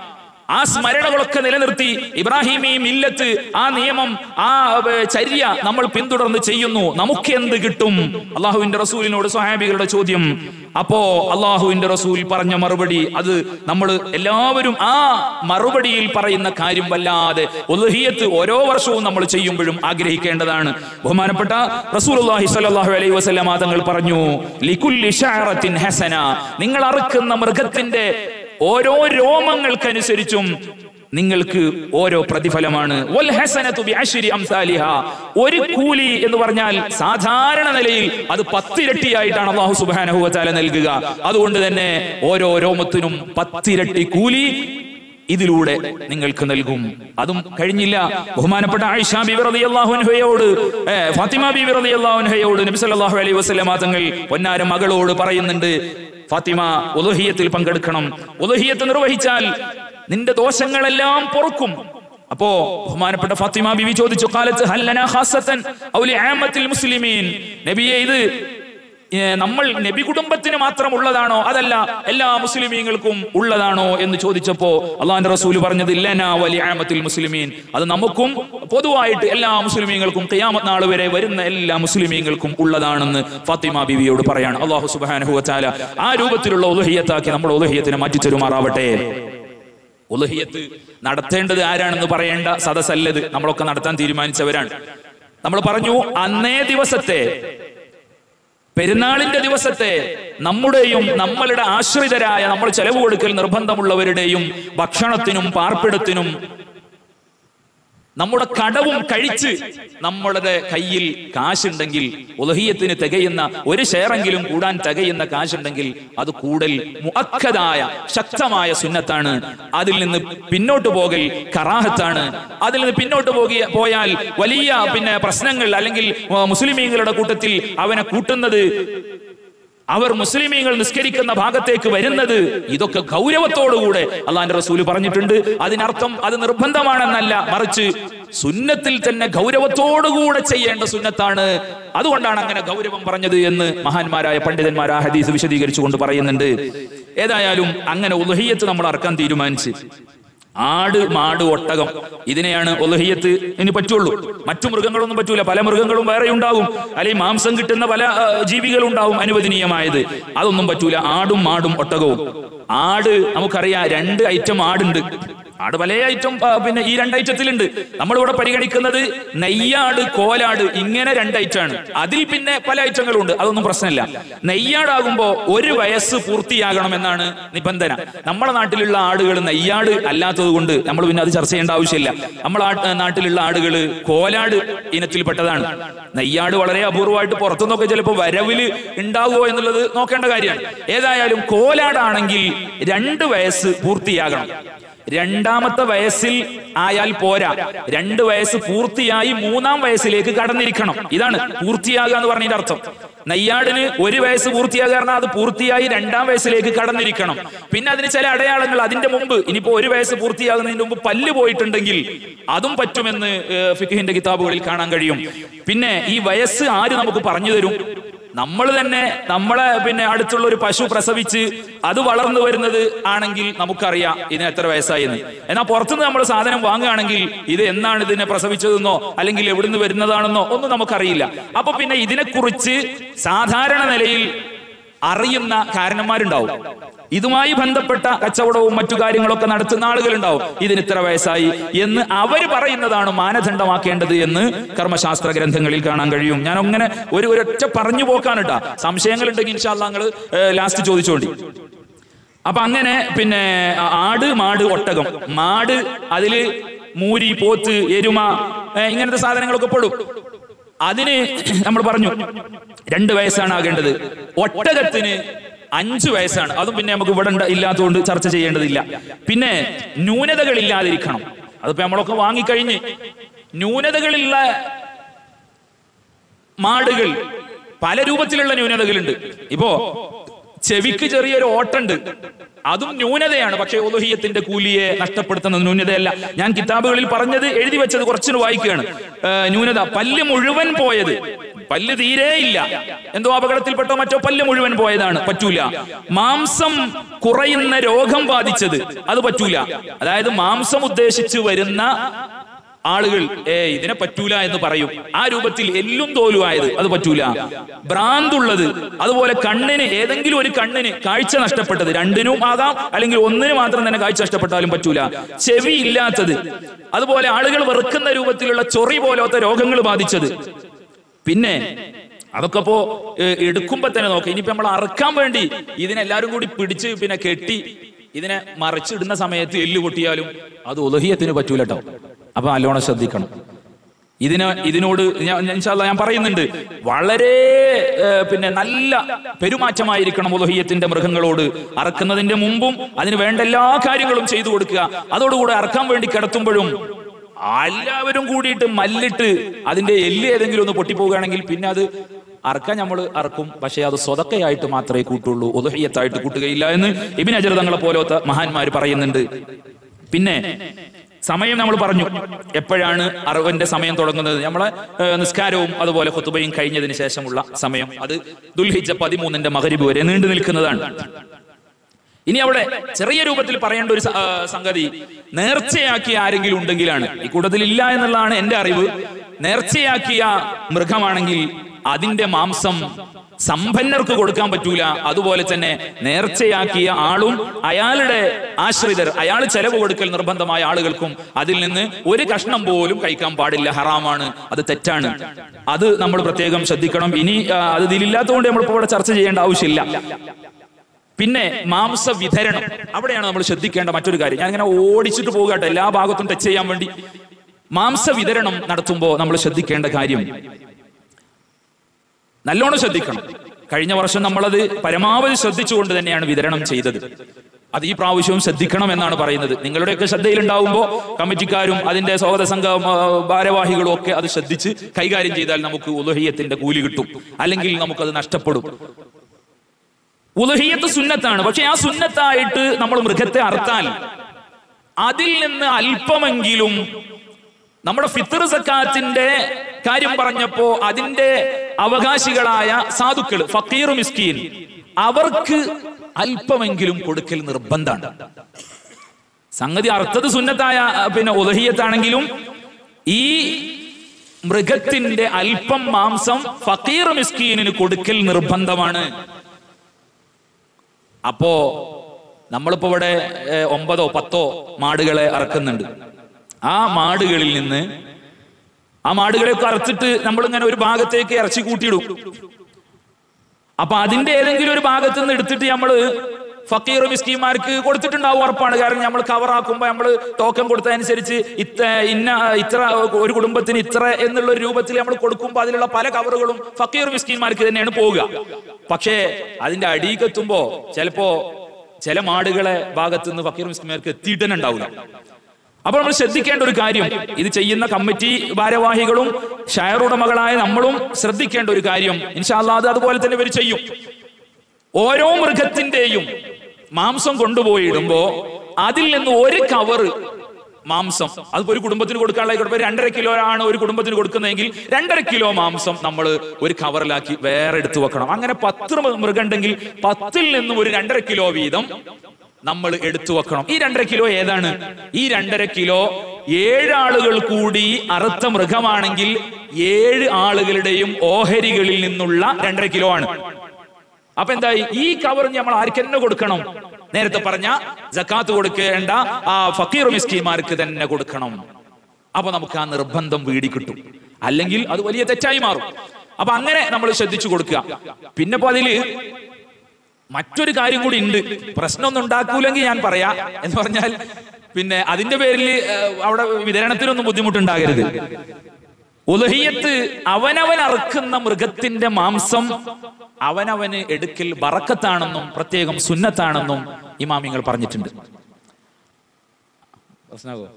ആ സ്മരണകളൊക്കെ നിലനിർത്തി ഇബ്രാഹിമി മില്ലത്ത് ആ നിയമം ആ ഏ, ചര്യ നമ്മൾ പിന്തുടർന്ന് ചെയ്യുന്നു നമുക്ക് എന്ത് കിട്ടും അള്ളാഹുവിന്റെ റസൂലിനോട് സ്വഹാബികളുടെ ചോദ്യം അപ്പോ അള്ളാഹുവിന്റെ റസൂൽ പറഞ്ഞ മറുപടി അത് നമ്മൾ എല്ലാവരും ആ മറുപടിയിൽ പറയുന്ന കാര്യം വല്ലാതെ ഉൽഹിയത്ത് ഓരോ വർഷവും നമ്മൾ ചെയ്യുമ്പോഴും ആഗ്രഹിക്കേണ്ടതാണ് ബഹുമാനപ്പെട്ട റസൂൽ സ്വല്ലല്ലാഹു അലൈഹി വസല്ലമ തങ്ങൾ പറഞ്ഞു ലികുല്ലി ഷഅറത്തിൻ ഹസന നിങ്ങൾ അറുക്കുന്ന മൃഗത്തിന്റെ ഓരോ രോമങ്ങൾക്കനുസരിച്ചും നിങ്ങൾക്ക് ഓരോ പ്രതിഫലമാണ് വൽ ഹസനതു ബിഅശ്രി അംസാലിഹ ഒരു കൂലി എന്ന് പറഞ്ഞാൽ സാധാരണ നിലയിൽ അത് പത്തിരട്ടിയായിട്ടാണ് അള്ളാഹു സുബ്ഹാനഹു വതആല നൽകുക അതുകൊണ്ട് തന്നെ ഓരോ രോമത്തിനും പത്തിരട്ടി കൂലി ഇതിലൂടെ നിങ്ങൾക്ക് നൽകും അതും കഴിഞ്ഞില്ല ബഹുമാനപ്പെട്ട ആയിഷ ബിബി റളിയല്ലാഹു അൻഹയോട് ഏ, ഫാത്തിമ ബിബി റളിയല്ലാഹു അൻഹയോട് നബി സല്ലല്ലാഹു അലൈഹി വസല്ലമ തങ്ങൾ പൊന്നാര മകളോട് പറയുന്നുണ്ട് ഫാത്തിമ ഉലുഹിയത്തിൽ പങ്കെടുക്കണം ഉലുഹിയത്ത് നിർവഹിച്ചാൽ നിന്റെ ദോഷങ്ങളെല്ലാം പൊറുക്കും അപ്പോ ബഹുമാനപ്പെട്ട ഫാത്തിമ ബിബി ചോദിച്ചു കാലത്ത് ഹല്ലന ഖാസത്തൻ ഔ ലിആമത്തിൽ മുസ്ലിമീൻ നബിയെ ഇത് ഏ, നമ്മൾ നബി കുടുംബത്തിന് മാത്രം ഉള്ളതാണോ അതല്ല എല്ലാ മുസ്ലിമീങ്ങൾക്കും ഉള്ളതാണോ എന്ന് ചോദിച്ചപ്പോ അള്ളാഹിന്റെ റസൂൽ പറഞ്ഞത് ഇല്ലനാ വലി ആമത്തിൽ മുസ്ലിമീൻ അത് നമുക്കും പൊതുവായിട്ട് എല്ലാ മുസ്ലിമീങ്ങൾക്കും ഖിയാമത്ത് നാൾ വരെ വരുന്ന എല്ലാ മുസ്ലിമീങ്ങൾക്കും ഉള്ളതാണെന്ന് ഫാത്തിമ ബിവിയോട് പറയാണ് അള്ളാഹു സുബ്ഹാനഹു വതആല ആ രൂപത്തിലുള്ള ഉലുഹിയത്താക്കി നമ്മൾ ഉലുഹിയത്തിനെ മാറ്റിച്ചെരുമാറാവട്ടെ ഉലുഹിയത്ത് നടത്തേണ്ടത് ആരാണെന്ന് പറയേണ്ട സദസ്സല്ലത് നമ്മളൊക്കെ നടത്താൻ തീരുമാനിച്ചവരാണ് നമ്മൾ പറഞ്ഞു അന്നേ ദിവസത്തെ പെരുന്നാളിന്റെ ദിവസത്തെ നമ്മുടെയും നമ്മളുടെ ആശ്രിതരായ നമ്മൾ ചെലവ് കൊടുക്കൽ നിർബന്ധമുള്ളവരുടെയും ഭക്ഷണത്തിനും പാർപ്പിടത്തിനും നമ്മുടെ കടവും കഴിച്ച് നമ്മളുടെ കയ്യിൽ കാശുണ്ടെങ്കിൽ ഉലഹിയത്തിന് തികയുന്ന ഒരു ഷെയറെങ്കിലും കൂടാൻ തികയുന്ന കാശുണ്ടെങ്കിൽ അത് കൂടൽ മുഅക്കദായ ശക്തമായ സുന്നത്താണ് അതിൽ നിന്ന് പിന്നോട്ട് പോകൽ കറാഹത്താണ് അതിൽ നിന്ന് പിന്നോട്ട് പോകിയ പോയാൽ വലിയ പിന്നെ പ്രശ്നങ്ങൾ അല്ലെങ്കിൽ ആ, മുസ്ലിമീങ്ങളുടെ കൂട്ടത്തിൽ അവനെ കൂട്ടുന്നത് അവർ മുസ്ലിമീങ്ങൾ നിസ്കരിക്കുന്ന ഭാഗത്തേക്ക് വരുന്നത് ഇതൊക്കെ ഗൗരവത്തോടുകൂടെ അള്ളാന്റെ റസൂല് പറഞ്ഞിട്ടുണ്ട് അതിനർത്ഥം അത് നിർബന്ധമാണെന്നല്ല മറിച്ച് സുന്നത്തിൽ തന്നെ ഗൗരവത്തോടുകൂടെ ചെയ്യേണ്ട സുന്നത്താണ് അതുകൊണ്ടാണ് അങ്ങനെ ഗൗരവം പറഞ്ഞത് എന്ന് മഹാന്മാരായ പണ്ഡിതന്മാർ ആ ഹദീസ് വിശദീകരിച്ചുകൊണ്ട് പറയുന്നുണ്ട് ഏതായാലും അങ്ങനെ ഉലഹിയത്ത് നമ്മൾ അറക്കാൻ തീരുമാനിച്ച് ആട് മാട് ഒട്ടകം ഇതിനെയാണ് ഒലഹിയത്ത് ഇനി പറ്റുള്ളൂ മറ്റു മൃഗങ്ങളൊന്നും പറ്റൂല പല മൃഗങ്ങളും വേറെ ഉണ്ടാവും അല്ലെങ്കിൽ മാംസം കിട്ടുന്ന പല ആ, ജീവികളുണ്ടാവും അനുവദനീയമായത് അതൊന്നും പറ്റൂല ആടും മാടും ഒട്ടകവും ആട് നമുക്കറിയാം രണ്ട് ഐറ്റം ആടുണ്ട് ആട് പല ഐറ്റം ആ, പിന്നെ ഈ രണ്ട് ഐറ്റത്തിലുണ്ട് നമ്മളിവിടെ പരിഗണിക്കുന്നത് നെയ്യാട് കോലാട് ഇങ്ങനെ രണ്ട് ഐറ്റമാണ് അതിൽ പിന്നെ പല ഐറ്റങ്ങളും ഉണ്ട് അതൊന്നും പ്രശ്നമില്ല നെയ്യാടാകുമ്പോ ഒരു വയസ്സ് പൂർത്തിയാകണമെന്നാണ് നിബന്ധന നമ്മുടെ നാട്ടിലുള്ള ആടുകൾ നെയ്യാട് അല്ലാത്തത് കൊണ്ട് നമ്മൾ പിന്നെ അത് ചർച്ച ചെയ്യേണ്ട ആവശ്യമില്ല നമ്മളെ ആ- നാട്ടിലുള്ള ആടുകൾ കോലാട് ഇനത്തിൽപ്പെട്ടതാണ് നെയ്യാട് വളരെ അപൂർവമായിട്ട് പുറത്തുനിന്നൊക്കെ ചിലപ്പോൾ വരവില് ഉണ്ടാകുമോ എന്നുള്ളത് നോക്കേണ്ട കാര്യമാണ് ഏതായാലും കോലാടാണെങ്കിൽ രണ്ട് വയസ്സ് പൂർത്തിയാകണം രണ്ടാമത്തെ വയസ്സിൽ ആയാൽ പോരാ രണ്ട് വയസ്സ് പൂർത്തിയായി മൂന്നാം വയസ്സിലേക്ക് കടന്നിരിക്കണം ഇതാണ് പൂർത്തിയാകുക എന്ന് പറഞ്ഞതിന്റെ അർത്ഥം നെയ്യാടിന് ഒരു വയസ്സ് പൂർത്തിയാകുക പറഞ്ഞാൽ അത് പൂർത്തിയായി രണ്ടാം വയസ്സിലേക്ക് കടന്നിരിക്കണം പിന്നെ അതിന് ചില അടയാളങ്ങൾ അതിന്റെ മുമ്പ് ഇനിയിപ്പോ ഒരു വയസ്സ് പൂർത്തിയാകുന്നതിന് മുമ്പ് പല്ല് പോയിട്ടുണ്ടെങ്കിൽ അതും പറ്റുമെന്ന് ഏഹ്, ഫിഖിന്റെ കിതാബുകളിൽ കാണാൻ കഴിയും പിന്നെ ഈ വയസ്സ് ആര് നമുക്ക് പറഞ്ഞു തരും നമ്മൾ തന്നെ നമ്മളെ പിന്നെ അടുത്തുള്ള ഒരു പശു പ്രസവിച്ച് അത് വളർന്നു വരുന്നത് ആണെങ്കിൽ നമുക്കറിയാം ഇതിന് എത്ര വയസ്സായെന്ന് എന്നാൽ പുറത്തുനിന്ന് നമ്മൾ സാധനം വാങ്ങുകയാണെങ്കിൽ ഇത് എന്നാണ് ഇതിനെ പ്രസവിച്ചതെന്നോ അല്ലെങ്കിൽ എവിടുന്ന് വരുന്നതാണെന്നോ ഒന്നും നമുക്കറിയില്ല അപ്പൊ പിന്നെ ഇതിനെക്കുറിച്ച് സാധാരണ നിലയിൽ അറിയുന്ന കാരണന്മാരുണ്ടാവും ഇതുമായി ബന്ധപ്പെട്ട കച്ചവടവും മറ്റു കാര്യങ്ങളൊക്കെ നടത്തുന്ന ആളുകളുണ്ടാവും ഇതിന് ഇത്ര വയസ്സായി എന്ന് അവര് പറയുന്നതാണ് മാനദണ്ഡമാക്കേണ്ടത് എന്ന് കർമ്മശാസ്ത്ര ഗ്രന്ഥങ്ങളിൽ കാണാൻ കഴിയും ഞാൻ അങ്ങനെ ഒരു ഒരൊറ്റ പറഞ്ഞു പോക്കാനിട്ടാ സംശയങ്ങൾ ഉണ്ടെങ്കിൽ ഇൻഷാല്ല നിങ്ങൾ ലാസ്റ്റ് ചോദിച്ചോണ്ടി അപ്പൊ അങ്ങനെ പിന്നെ ആ, ആട് മാട് ഒട്ടകം മാട് അതില് മൂരി പോത്ത് എരുമ ഏ, ഇങ്ങനത്തെ സാധനങ്ങളൊക്കെ പെടും അതിന് നമ്മൾ പറഞ്ഞു രണ്ട് വയസ്സാണ് ആകേണ്ടത് ഒട്ടകത്തിന് അഞ്ചു വയസ്സാണ് അതും പിന്നെ നമുക്ക് ഇവിടെ ഉണ്ട് ഇല്ലാത്തതുകൊണ്ട് ചർച്ച ചെയ്യേണ്ടതില്ല പിന്നെ ന്യൂനതകൾ ഇല്ലാതിരിക്കണം അതിപ്പോ നമ്മളൊക്കെ വാങ്ങിക്കഴിഞ്ഞ് ന്യൂനതകളുള്ള മാടുകൾ പല രൂപത്തിലുള്ള ന്യൂനതകളുണ്ട് ഇപ്പോ ചെവിക്ക് ചെറിയൊരു ഓട്ടുണ്ട് അതും ന്യൂനതയാണ് പക്ഷേ ഒലുഹിയത്തിന്റെ കൂലിയെ നഷ്ടപ്പെടുത്തുന്ന ന്യൂനതയല്ല ഞാൻ കിതാബുകളിൽ പറഞ്ഞത് എഴുതി വെച്ചത് കുറച്ചിന് വായിക്കുകയാണ് ഏ, ന്യൂനത പല്ല് മുഴുവൻ പോയത് പല്ല് തീരെ ഇല്ല എന്തോ അപകടത്തിൽപ്പെട്ടോ മറ്റോ പല്ല് മുഴുവൻ പോയതാണ് പറ്റൂല മാംസം കുറയുന്ന രോഗം ബാധിച്ചത് അത് പറ്റൂല അതായത് മാംസം ഉദ്ദേശിച്ച് വരുന്ന ആളുകൾ ഏ ഇതിനെ പറ്റൂല എന്ന് പറയും ആ രൂപത്തിൽ എല്ലും തോലുമായത് അത് പറ്റൂല ഭ്രാന്തുള്ളത് അതുപോലെ കണ്ണിന് ഏതെങ്കിലും ഒരു കണ്ണിന് കാഴ്ച നഷ്ടപ്പെട്ടത് രണ്ടിനും ആകാം അല്ലെങ്കിൽ ഒന്നിന് മാത്രം തന്നെ കാഴ്ച നഷ്ടപ്പെട്ടാലും പറ്റൂല ചെവി ഇല്ലാത്തത് അതുപോലെ ആളുകൾ വെറുക്കുന്ന രൂപത്തിലുള്ള ചൊറി പോലത്തെ രോഗങ്ങൾ ബാധിച്ചത് പിന്നെ അതൊക്കെ ഇപ്പോ ഏഹ്, എടുക്കുമ്പോ തന്നെ നോക്കാം ഇനിയിപ്പോ നമ്മൾ അറക്കാൻ വേണ്ടി ഇതിനെല്ലാരും കൂടി പിടിച്ച് പിന്നെ കെട്ടി ഇതിനെ മറിച്ചിടുന്ന സമയത്ത് എല്ല് പൊട്ടിയാലും അത് ഉലഹിയത്തിന് പറ്റൂല കേട്ടോ അപ്പൊ നല്ലോണം ശ്രദ്ധിക്കണം ഇതിന് ഇതിനോട് ഞാൻ ഞാൻ ഇൻഷാ അല്ലാ ഞാൻ പറയുന്നുണ്ട് വളരെ ഏഹ്, പിന്നെ നല്ല പെരുമാറ്റമായിരിക്കണം ഉലഹിയത്തിന്റെ മൃഗങ്ങളോട് അറക്കുന്നതിന്റെ മുമ്പും അതിന് വേണ്ട എല്ലാ കാര്യങ്ങളും ചെയ്തു കൊടുക്കുക അതോടുകൂടെ അറക്കാൻ വേണ്ടി കിടത്തുമ്പോഴും എല്ലാവരും കൂടിയിട്ട് മല്ലിട്ട് അതിന്റെ എല്ല് ഏതെങ്കിലും ഒന്ന് പൊട്ടിപ്പോവുകയാണെങ്കിൽ പിന്നെ അത് അറക്കാൻ നമ്മൾ അറക്കും പക്ഷേ അത് സ്വതക്കയായിട്ട് മാത്രമേ കൂട്ടുള്ളൂ ഉദഹയ്യത്തായിട്ട് കൂട്ടുകയില്ല എന്ന് ഇബിൻ അജർ തങ്ങളെ പോലത്തെ മഹാന്മാർ പറയുന്നുണ്ട് പിന്നെ സമയം നമ്മൾ പറഞ്ഞു എപ്പോഴാണ് അറിവിന്റെ സമയം തുടങ്ങുന്നത് നമ്മളെ ഏഹ്, നിസ്കാരവും അതുപോലെ ഹുത്തുബയും കഴിഞ്ഞതിന് ശേഷമുള്ള സമയം അത് ദുൽഹിജ പതിമൂന്നിന്റെ മകരിബ് വരെ നീണ്ടു നിൽക്കുന്നതാണ് ഇനി അവിടെ ചെറിയ രൂപത്തിൽ പറയേണ്ട ഒരു സ- ആ, സംഗതി നേർച്ചയാക്കിയ ആരെങ്കിലും ഉണ്ടെങ്കിലാണ് ഈ കൂട്ടത്തിൽ ഇല്ല എന്നുള്ളതാണ് എന്റെ അറിവ് നേർച്ചയാക്കിയ മൃഗമാണെങ്കിൽ അതിന്റെ മാംസം സമ്പന്നർക്ക് കൊടുക്കാൻ പറ്റൂല അതുപോലെ തന്നെ നേർച്ചയാക്കിയ ആളും അയാളുടെ ആശ്രിതർ അയാൾ ചെലവ് കൊടുക്കൽ നിർബന്ധമായ ആളുകൾക്കും അതിൽ നിന്ന് ഒരു കഷ്ണം പോലും കഴിക്കാൻ പാടില്ല ഹറാമാണ് അത് തെറ്റാണ് അത് നമ്മൾ പ്രത്യേകം ശ്രദ്ധിക്കണം ഇനി ആ, അത് ഇതിലില്ലാത്തതുകൊണ്ട് നമ്മളിപ്പോൾ ഇവിടെ ചർച്ച ചെയ്യേണ്ട ആവശ്യമില്ല പിന്നെ മാംസ വിതരണം അവിടെയാണ് നമ്മൾ ശ്രദ്ധിക്കേണ്ട മറ്റൊരു കാര്യം ഞാൻ ഇങ്ങനെ ഓടിച്ചിട്ട് പോകട്ടെ എല്ലാ ഭാഗത്തും ടച്ച് ചെയ്യാൻ വേണ്ടി മാംസ വിതരണം നടത്തുമ്പോൾ നമ്മൾ ശ്രദ്ധിക്കേണ്ട കാര്യം നല്ലോണം ശ്രദ്ധിക്കണം കഴിഞ്ഞ വർഷം നമ്മളത് പരമാവധി ശ്രദ്ധിച്ചുകൊണ്ട് തന്നെയാണ് വിതരണം ചെയ്തത് അത് ഈ പ്രാവശ്യവും ശ്രദ്ധിക്കണം എന്നാണ് പറയുന്നത് നിങ്ങളുടെയൊക്കെ ശ്രദ്ധയിലുണ്ടാവുമ്പോൾ കമ്മിറ്റിക്കാരും അതിന്റെ സ്വാഗത സംഘ ആ, ഭാരവാഹികളും ഒക്കെ അത് ശ്രദ്ധിച്ച് കൈകാര്യം ചെയ്താൽ നമുക്ക് ഉലഹിയത്തിന്റെ കൂലി കിട്ടും അല്ലെങ്കിൽ നമുക്കത് നഷ്ടപ്പെടും ഉലഹിയത്ത് സുന്നത്താണ് പക്ഷെ ആ സുന്നത്തായിട്ട് നമ്മൾ മൃഗത്തെ അറുത്താൽ അതിൽ നിന്ന് അല്പമെങ്കിലും നമ്മുടെ ഫിത്തർ സക്കാത്തിന്റെ കാര്യം പറഞ്ഞപ്പോ അതിന്റെ അവകാശികളായ സാധുക്കൾ ഫക്കീർ മിസ്കീൻ അവർക്ക് അല്പമെങ്കിലും കൊടുക്കൽ നിർബന്ധമാണ് സംഗതി അർത്ഥത് സുന്നത്തായ ആ, പിന്നെ ഉലഹിയത്താണെങ്കിലും ഈ മൃഗത്തിന്റെ അല്പം മാംസം ഫക്കീർ മിസ്കീനിന് കൊടുക്കൽ നിർബന്ധമാണ് അപ്പോ നമ്മളിപ്പോ ഇവിടെ ഏഹ്, ഒമ്പതോ പത്തോ മാടുകളെ അറക്കുന്നുണ്ട് ആ മാടുകളിൽ നിന്ന് ആ മാടുകളെയൊക്കെ അറച്ചിട്ട് നമ്മൾ ഇങ്ങനെ ഒരു ഭാഗത്തേക്ക് ഇറച്ചി കൂട്ടിയിടും അപ്പൊ അതിന്റെ ഏതെങ്കിലും ഒരു ഭാഗത്ത് നിന്ന് എടുത്തിട്ട് നമ്മള് ഫക്കീർ മിസ്കിമാർക്ക് കൊടുത്തിട്ടുണ്ടാവും ഉറപ്പാണ് കാരണം നമ്മൾ കവറാക്കുമ്പോ നമ്മൾ ടോക്കൺ കൊടുത്തതനുസരിച്ച് ഇത്ര ഇന്ന ഇത്ര ഒരു കുടുംബത്തിന് ഇത്ര എന്നുള്ള ഒരു രൂപത്തിൽ നമ്മൾ കൊടുക്കുമ്പോൾ അതിലുള്ള പല കവറുകളും ഫക്കീർ മിസ്കിന്മാർക്ക് തന്നെയാണ് പോവുക പക്ഷേ അതിന്റെ അടിയിക്കെത്തുമ്പോ ചിലപ്പോ ചില മാടുകളെ ഭാഗത്ത് നിന്ന് ഫക്കീർ മിസ്കിന്മാർക്ക് എത്തിയിട്ട് തന്നെ ഉണ്ടാവില്ല അപ്പോൾ നമ്മൾ ശ്രദ്ധിക്കേണ്ട ഒരു കാര്യം ഇത് ചെയ്യുന്ന കമ്മിറ്റി ഭാരവാഹികളും ഷയർ ഉടമകളായ നമ്മളും ശ്രദ്ധിക്കേണ്ട ഒരു കാര്യം ഇൻഷാല്ലാ അത് അതുപോലെ തന്നെ ഇവർ ചെയ്യും ഓരോ മൃഗത്തിന്റെയും മാംസം കൊണ്ടുപോയിടുമ്പോ അതിൽ നിന്ന് ഒരു കവറ് മാംസം അതിപ്പോ ഒരു കുടുംബത്തിന് കൊടുക്കാനുള്ള ഇപ്പൊ രണ്ടര കിലോ ആണ് ഒരു കുടുംബത്തിന് കൊടുക്കുന്നതെങ്കിൽ രണ്ടര കിലോ മാംസം നമ്മൾ ഒരു കവറിലാക്കി വേറെ എടുത്തു വെക്കണം അങ്ങനെ പത്ത് മൃ- മൃഗം ഉണ്ടെങ്കിൽ പത്തിൽ നിന്നും ഒരു രണ്ടര കിലോ വീതം നമ്മൾ എടുത്തു വെക്കണം ഈ രണ്ടര കിലോ ഏതാണ് ഈ രണ്ടര കിലോ ഏഴ് ആളുകൾ കൂടി അറുത്ത മൃഗമാണെങ്കിൽ ഏഴ് ആളുകളുടെയും ഓഹരികളിൽ നിന്നുള്ള രണ്ടര കിലോ ആണ് അപ്പൊ എന്തായി ഈ കവർ നമ്മൾ ആർക്ക് തന്നെ കൊടുക്കണം നേരത്തെ പറഞ്ഞ ജക്കാത്ത് കൊടുക്കേണ്ട ആ ഫക്കീർ മിസ്കിമാർക്ക് തന്നെ കൊടുക്കണം അപ്പൊ നമുക്ക് ആ നിർബന്ധം വീടി കിട്ടും അല്ലെങ്കിൽ അത് വലിയ തെറ്റായി മാറും അപ്പൊ അങ്ങനെ നമ്മൾ ശ്രദ്ധിച്ചു കൊടുക്കുക പിന്നെ ഇപ്പൊ അതില് മറ്റൊരു കാര്യം കൂടി ഉണ്ട് പ്രശ്നമൊന്നും ഉണ്ടാക്കൂലെങ്കിൽ ഞാൻ പറയാ എന്ന് പറഞ്ഞാൽ പിന്നെ അതിന്റെ പേരിൽ ഏഹ്, അവിടെ വിതരണത്തിനൊന്നും ബുദ്ധിമുട്ടുണ്ടാകരുത് ഉലഹിയത്ത് അവനവൻ അറുക്കുന്ന മൃഗത്തിന്റെ മാംസം അവനവന് എടുക്കൽ ബറക്കത്താണെന്നും പ്രത്യേകം സുന്നത്താണെന്നും ഇമാമിങ്ങൾ പറഞ്ഞിട്ടുണ്ട് പ്രശ്നാകോ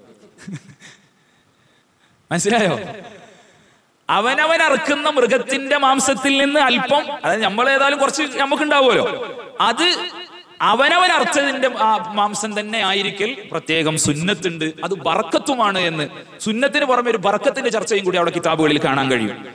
മനസ്സിലായോ അവനവൻ അറുക്കുന്ന മൃഗത്തിന്റെ മാംസത്തിൽ നിന്ന് അല്പം അതായത് നമ്മൾ ഏതായാലും കുറച്ച് നമുക്കുണ്ടാവുമല്ലോ അത് അവനവൻ അർത്ഥത്തിന്റെ ആ മാംസം തന്നെ ആയിരിക്കൽ പ്രത്യേകം സുന്നത്തുണ്ട് അത് ബറക്കത്തുമാണ് എന്ന് സുന്നത്തിന് പുറമെ ഒരു ബറക്കത്തിന്റെ ചർച്ചയും കൂടി അവിടെ കിതാബുകളിൽ കാണാൻ കഴിയും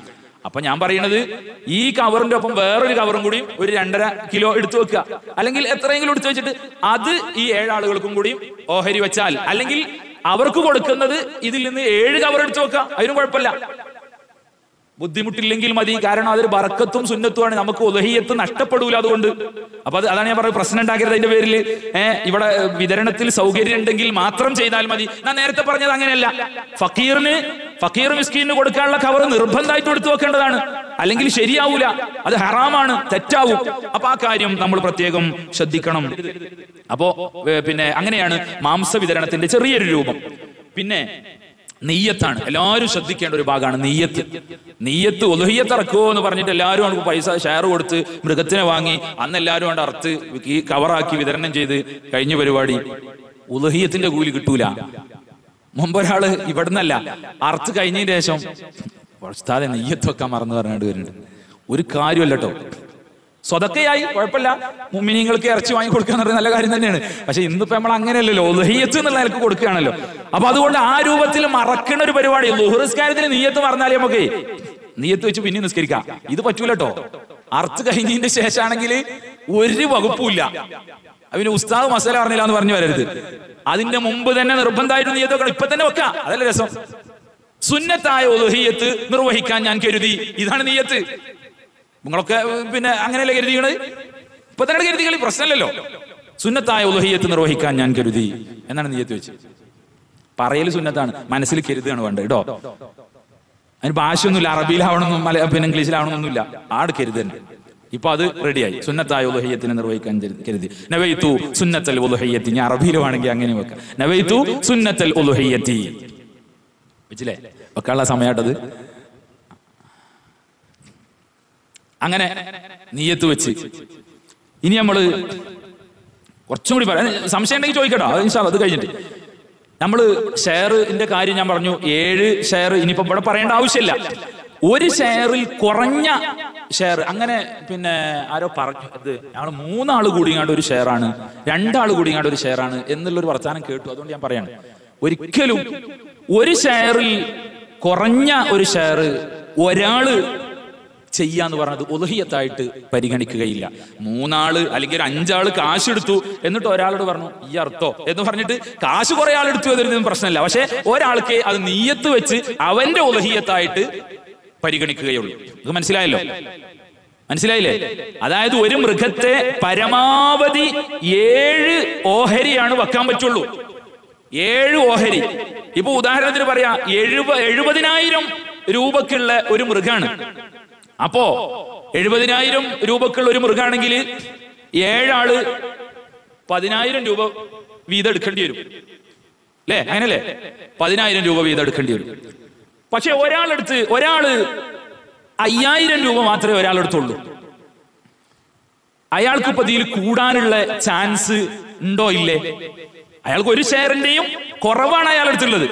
അപ്പൊ ഞാൻ പറയണത് ഈ കവറിന്റെ ഒപ്പം വേറൊരു കവറും കൂടി ഒരു രണ്ടര കിലോ എടുത്തു വെക്കുക അല്ലെങ്കിൽ എത്രയെങ്കിലും എടുത്തു വെച്ചിട്ട് അത് ഈ ഏഴാളുകൾക്കും കൂടി ഓഹരി വെച്ചാൽ അല്ലെങ്കിൽ അവർക്ക് കൊടുക്കുന്നത് ഇതിൽ നിന്ന് ഏഴ് കവർ എടുത്തു വെക്കുക അതിനും കുഴപ്പമില്ല ബുദ്ധിമുട്ടില്ലെങ്കിൽ മതി കാരണം അതൊരു ബറക്കത്തും സുന്നത്തുമാണ് നമുക്ക് ഉലഹിയത്ത് നഷ്ടപ്പെടൂല അതുകൊണ്ട് അപ്പൊ അത് അതാണ് ഞാൻ പറയുന്നത് പ്രശ്നം ഉണ്ടാക്കരുത് അതിന്റെ പേരിൽ ഏഹ് ഇവിടെ ഏഹ്, വിതരണത്തിൽ സൗകര്യം ഉണ്ടെങ്കിൽ മാത്രം ചെയ്താൽ മതി ഞാൻ നേരത്തെ പറഞ്ഞത് അങ്ങനെയല്ല ഫക്കീറിന് ഫക്കീർ മിസ്കീന് കൊടുക്കാനുള്ള കവർ നിർബന്ധമായിട്ട് എടുത്തു വെക്കേണ്ടതാണ് അല്ലെങ്കിൽ ശരിയാവൂല അത് ഹറാമാണ് തെറ്റാവും അപ്പൊ ആ കാര്യം നമ്മൾ പ്രത്യേകം ശ്രദ്ധിക്കണം അപ്പോ ഏഹ്, പിന്നെ അങ്ങനെയാണ് മാംസ വിതരണത്തിന്റെ ചെറിയൊരു രൂപം പിന്നെ നെയ്യത്താണ് എല്ലാവരും ശ്രദ്ധിക്കേണ്ട ഒരു ഭാഗമാണ് നെയ്യത്ത് നെയ്യത്ത് ഒലുഹിയത്ത് ഇറക്കുമോ എന്ന് പറഞ്ഞിട്ട് എല്ലാവരും അവർക്ക് പൈസ ഷെയർ കൊടുത്ത് മൃഗത്തിനെ വാങ്ങി അന്ന് എല്ലാവരും അവിടെ അറുത്ത് ഈ കവറാക്കി വിതരണം ചെയ്ത് കഴിഞ്ഞ പരിപാടി ഉലഹിയത്തിന്റെ കൂലി കിട്ടൂല മുമ്പ് ഒരാള് ഇവിടുന്നല്ല അറുത്ത് കഴിഞ്ഞതിന് ശേഷം ഉസ്താദെ നെയ്യത്ത് വെക്കാൻ മറന്നു പറഞ്ഞിട്ട് വരുന്നുണ്ട് ഒരു കാര്യമല്ല കേട്ടോ സ്വതക്കയായി കുഴപ്പമില്ല മുമ്മിനിങ്ങൾക്ക് ഇറച്ചി വാങ്ങി കൊടുക്കുക എന്ന് പറയുന്നത് നല്ല കാര്യം തന്നെയാണ് പക്ഷെ ഇന്നിപ്പോ നമ്മൾ അങ്ങനെയല്ലല്ലോ ലഹിയത്ത് എന്നുള്ള നിലക്ക് കൊടുക്കുകയാണല്ലോ അപ്പൊ അതുകൊണ്ട് ആ രൂപത്തിൽ മറക്കണ ഒരു പരിപാടി ലുഹുറിസ്കാരത്തിന് നീയത്ത് മറന്നാലേ നമുക്ക് നീയത്ത് വെച്ച് പിന്നെ നിസ്കരിക്കാം ഇത് പറ്റൂല കേട്ടോ അർത്ത് കഴിഞ്ഞതിന്റെ ശേഷമാണെങ്കിൽ ഒരു വകുപ്പുമില്ല അവന് ഉസ്താദ് മസാല പറഞ്ഞില്ല എന്ന് പറഞ്ഞു വരരുത് അതിന്റെ മുമ്പ് തന്നെ നിർബന്ധമായിട്ട് നീയത്ത് വെക്കണം ഇപ്പൊ തന്നെ വെക്കാം അതല്ല രസം സുന്നത്തായ ഉലഹിയത്ത് നിർവഹിക്കാൻ ഞാൻ കരുതി ഇതാണ് നീയത്ത് നിങ്ങളൊക്കെ ഏഹ്, പിന്നെ അങ്ങനെയല്ലേ കരുതിയത് ഇപ്പൊ തന്നെ കരുതികളി പ്രശ്നമല്ലല്ലോ സുന്നത്തായ ഉലഹിയത്ത് നിർവഹിക്കാൻ ഞാൻ കരുതി എന്നാണ് നീയത്ത് വെച്ച് പറയൽ സുന്നത്താണ് മനസ്സിൽ കരുതുകയാണ് വേണ്ടത് കേട്ടോ അതിന് ഭാഷയൊന്നുമില്ല അറബിയിലാവണമെന്നും മല പിന്നെ ഇംഗ്ലീഷിലാവണമെന്നൊന്നുമില്ല ആട് കരുതന്നെ ഇപ്പൊ അത് റെഡിയായി സുന്നത്തായ ഉലഹയ്യത്തിനെ നിർവഹിക്കാൻ കരു- കരുതി നവൈത്തു സുന്നത്തൽ ഉലഹയ്യത്തി ഞാൻ അറബിയിലുമാണെങ്കിൽ അങ്ങനെ വെക്കാം നവൈത്തു സുന്നത്തൽ ഉലഹയ്യത്തി വെച്ചില്ലേ വെക്കാനുള്ള സമയമായിട്ടത് അങ്ങനെ നീയത്ത് വെച്ച് ഇനി നമ്മള് കുറച്ചും കൂടി പറയാം സംശയം ഉണ്ടെങ്കിൽ ചോദിക്കട്ടോ അത് ഇൻഷാ അല്ലാ, അത് കഴിഞ്ഞിട്ട് നമ്മള് ഷെയറിന്റെ കാര്യം ഞാൻ പറഞ്ഞു ഏഴ് ഷെയർ ഇനിയിപ്പോ ഇവിടെ പറയേണ്ട ആവശ്യമില്ല ഒരു ഷെയറിൽ കുറഞ്ഞ ഷെയർ അങ്ങനെ പിന്നെ ആരോ പറഞ്ഞു അത് ഞങ്ങൾ മൂന്നാൾ കൂടിയാണ്ട് ഒരു ഷെയറാണ് രണ്ടാൾ കൂടിയാണ്ട് ഒരു ഷെയറാണ് എന്നുള്ളൊരു വർത്താനം കേട്ടു അതുകൊണ്ട് ഞാൻ പറയാണ് ഒരിക്കലും ഒരു ഷെയറിൽ കുറഞ്ഞ ഒരു ഷെയർ ഒരാള് ചെയ്യാന്ന് പറഞ്ഞത് ഉലഹിയത്തായിട്ട് പരിഗണിക്കുകയില്ല മൂന്നാള് അല്ലെങ്കിൽ ഒരു അഞ്ചാള് കാശ് എടുത്തു എന്നിട്ട് ഒരാളോട് പറഞ്ഞു ഈ അർത്ഥോ എന്ന് പറഞ്ഞിട്ട് കാശ് കുറെ ആൾ എടുത്തു എന്നൊന്നും പ്രശ്നമില്ല പക്ഷെ ഒരാൾക്ക് അത് നീയത്ത് വെച്ച് അവന്റെ ഉലഹിയത്തായിട്ട് പരിഗണിക്കുകയുള്ളൂ ഇത് മനസ്സിലായല്ലോ മനസ്സിലായില്ലേ അതായത് ഒരു മൃഗത്തെ പരമാവധി ഏഴ് ഓഹരിയാണ് വെക്കാൻ പറ്റുള്ളൂ ഏഴ് ഓഹരി ഇപ്പൊ ഉദാഹരണത്തിന് പറയാ എഴുപ എഴുപതിനായിരം രൂപക്കുള്ള ഒരു മൃഗാണ് അപ്പോ എഴുപതിനായിരം രൂപക്കുള്ള ഒരു മൃഗാണെങ്കിൽ ഏഴാള് പതിനായിരം രൂപ വീതം എടുക്കേണ്ടി വരും അല്ലേ അങ്ങനല്ലേ പതിനായിരം രൂപ വീതം എടുക്കേണ്ടി വരും പക്ഷെ ഒരാളെടുത്ത് ഒരാള് അയ്യായിരം രൂപ മാത്രമേ ഒരാളെടുത്തുള്ളൂ അയാൾക്ക് ഇപ്പൊ ഇതിൽ കൂടാനുള്ള ചാൻസ് ഉണ്ടോ ഇല്ലേ അയാൾക്ക് ഒരു ഷെയറിന്റെയും കുറവാണ് അയാൾ എടുത്തുള്ളത്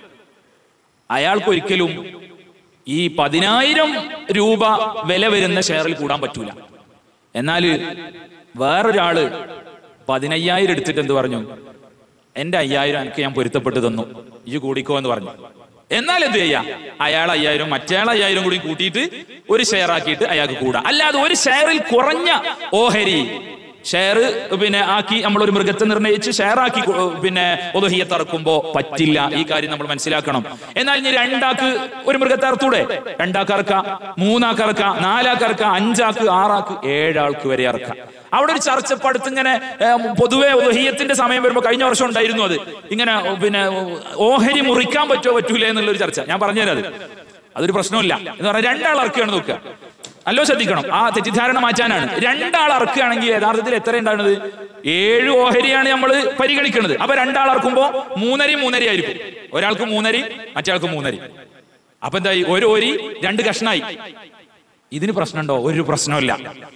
അയാൾക്ക് ഒരിക്കലും ഈ പതിനായിരം രൂപ വില വരുന്ന ഷെയറിൽ കൂടാൻ പറ്റൂല എന്നാല് വേറൊരാള് പതിനയ്യായിരം എടുത്തിട്ട് എന്ത് പറഞ്ഞു എന്റെ അയ്യായിരം എനിക്ക് ഞാൻ പൊരുത്തപ്പെട്ട് തന്നു ഈ കൂടിക്കോ എന്ന് പറഞ്ഞു എന്നാൽ എന്ത് ചെയ്യാം അയാൾ അയ്യായിരം മറ്റേയാൾ അയ്യായിരം കൂടി കൂട്ടിയിട്ട് ഒരു ഷെയർ ആക്കിയിട്ട് അയാൾക്ക് കൂടാ അല്ലാതെ ഒരു ഷെയറിൽ കുറഞ്ഞ ഓഹരി ഷെയർ പിന്നെ ആക്കി നമ്മൾ ഒരു മൃഗത്തെ നിർണയിച്ച് ഷെയർ ആക്കി കൊ- പിന്നെ ഒതുഹിയത്ത് ഇറക്കുമ്പോ പറ്റില്ല ഈ കാര്യം നമ്മൾ മനസ്സിലാക്കണം എന്നാൽ ഇനി രണ്ടാക്ക് ഒരു മൃഗത്തെ അറുത്തൂടെ രണ്ടാക്ക് ഇറക്കാം മൂന്നാക്ക് ഇറക്കാം നാലാക്ക് ഇറക്കാം അഞ്ചാക്ക് ആറാക്ക് ഏഴാൾക്ക് വരെ ഇറക്കാം അവിടെ ഒരു ചർച്ച ഇപ്പൊ അടുത്ത് ഇങ്ങനെ ഏഹ്, പൊതുവെ ഒതുഹിയത്തിന്റെ സമയം വരുമ്പോൾ കഴിഞ്ഞ വർഷം ഉണ്ടായിരുന്നു അത് ഇങ്ങനെ പിന്നെ ഓഹരി മുറിക്കാൻ പറ്റുമോ പറ്റൂല എന്നുള്ളൊരു ചർച്ച ഞാൻ പറഞ്ഞുതരാം അത് അതൊരു പ്രശ്നമില്ല എന്ന് പറഞ്ഞാൽ രണ്ടാൾ ഇറക്കുകയാണ് നോക്കുക നല്ലോ ശ്രദ്ധിക്കണം ആ തെറ്റിദ്ധാരണ മാറ്റാനാണ് രണ്ടാൾ ഇറക്കുകയാണെങ്കിൽ യഥാർത്ഥത്തിൽ എത്ര ഉണ്ടാകുന്നത് ഏഴ് ഓഹരിയാണ് നമ്മൾ പരിഗണിക്കുന്നത് അപ്പൊ രണ്ടാൾ ഇറക്കുമ്പോ മൂന്നരി മൂന്നരി ആയിരിക്കും ഒരാൾക്ക് മൂന്നരി മറ്റേയാൾക്ക് മൂന്നരി അപ്പൊ എന്തായി ഒരു ഓരി രണ്ട് കഷ്ണായി ഇതിന് പ്രശ്നമുണ്ടോ ഒരു പ്രശ്നമില്ല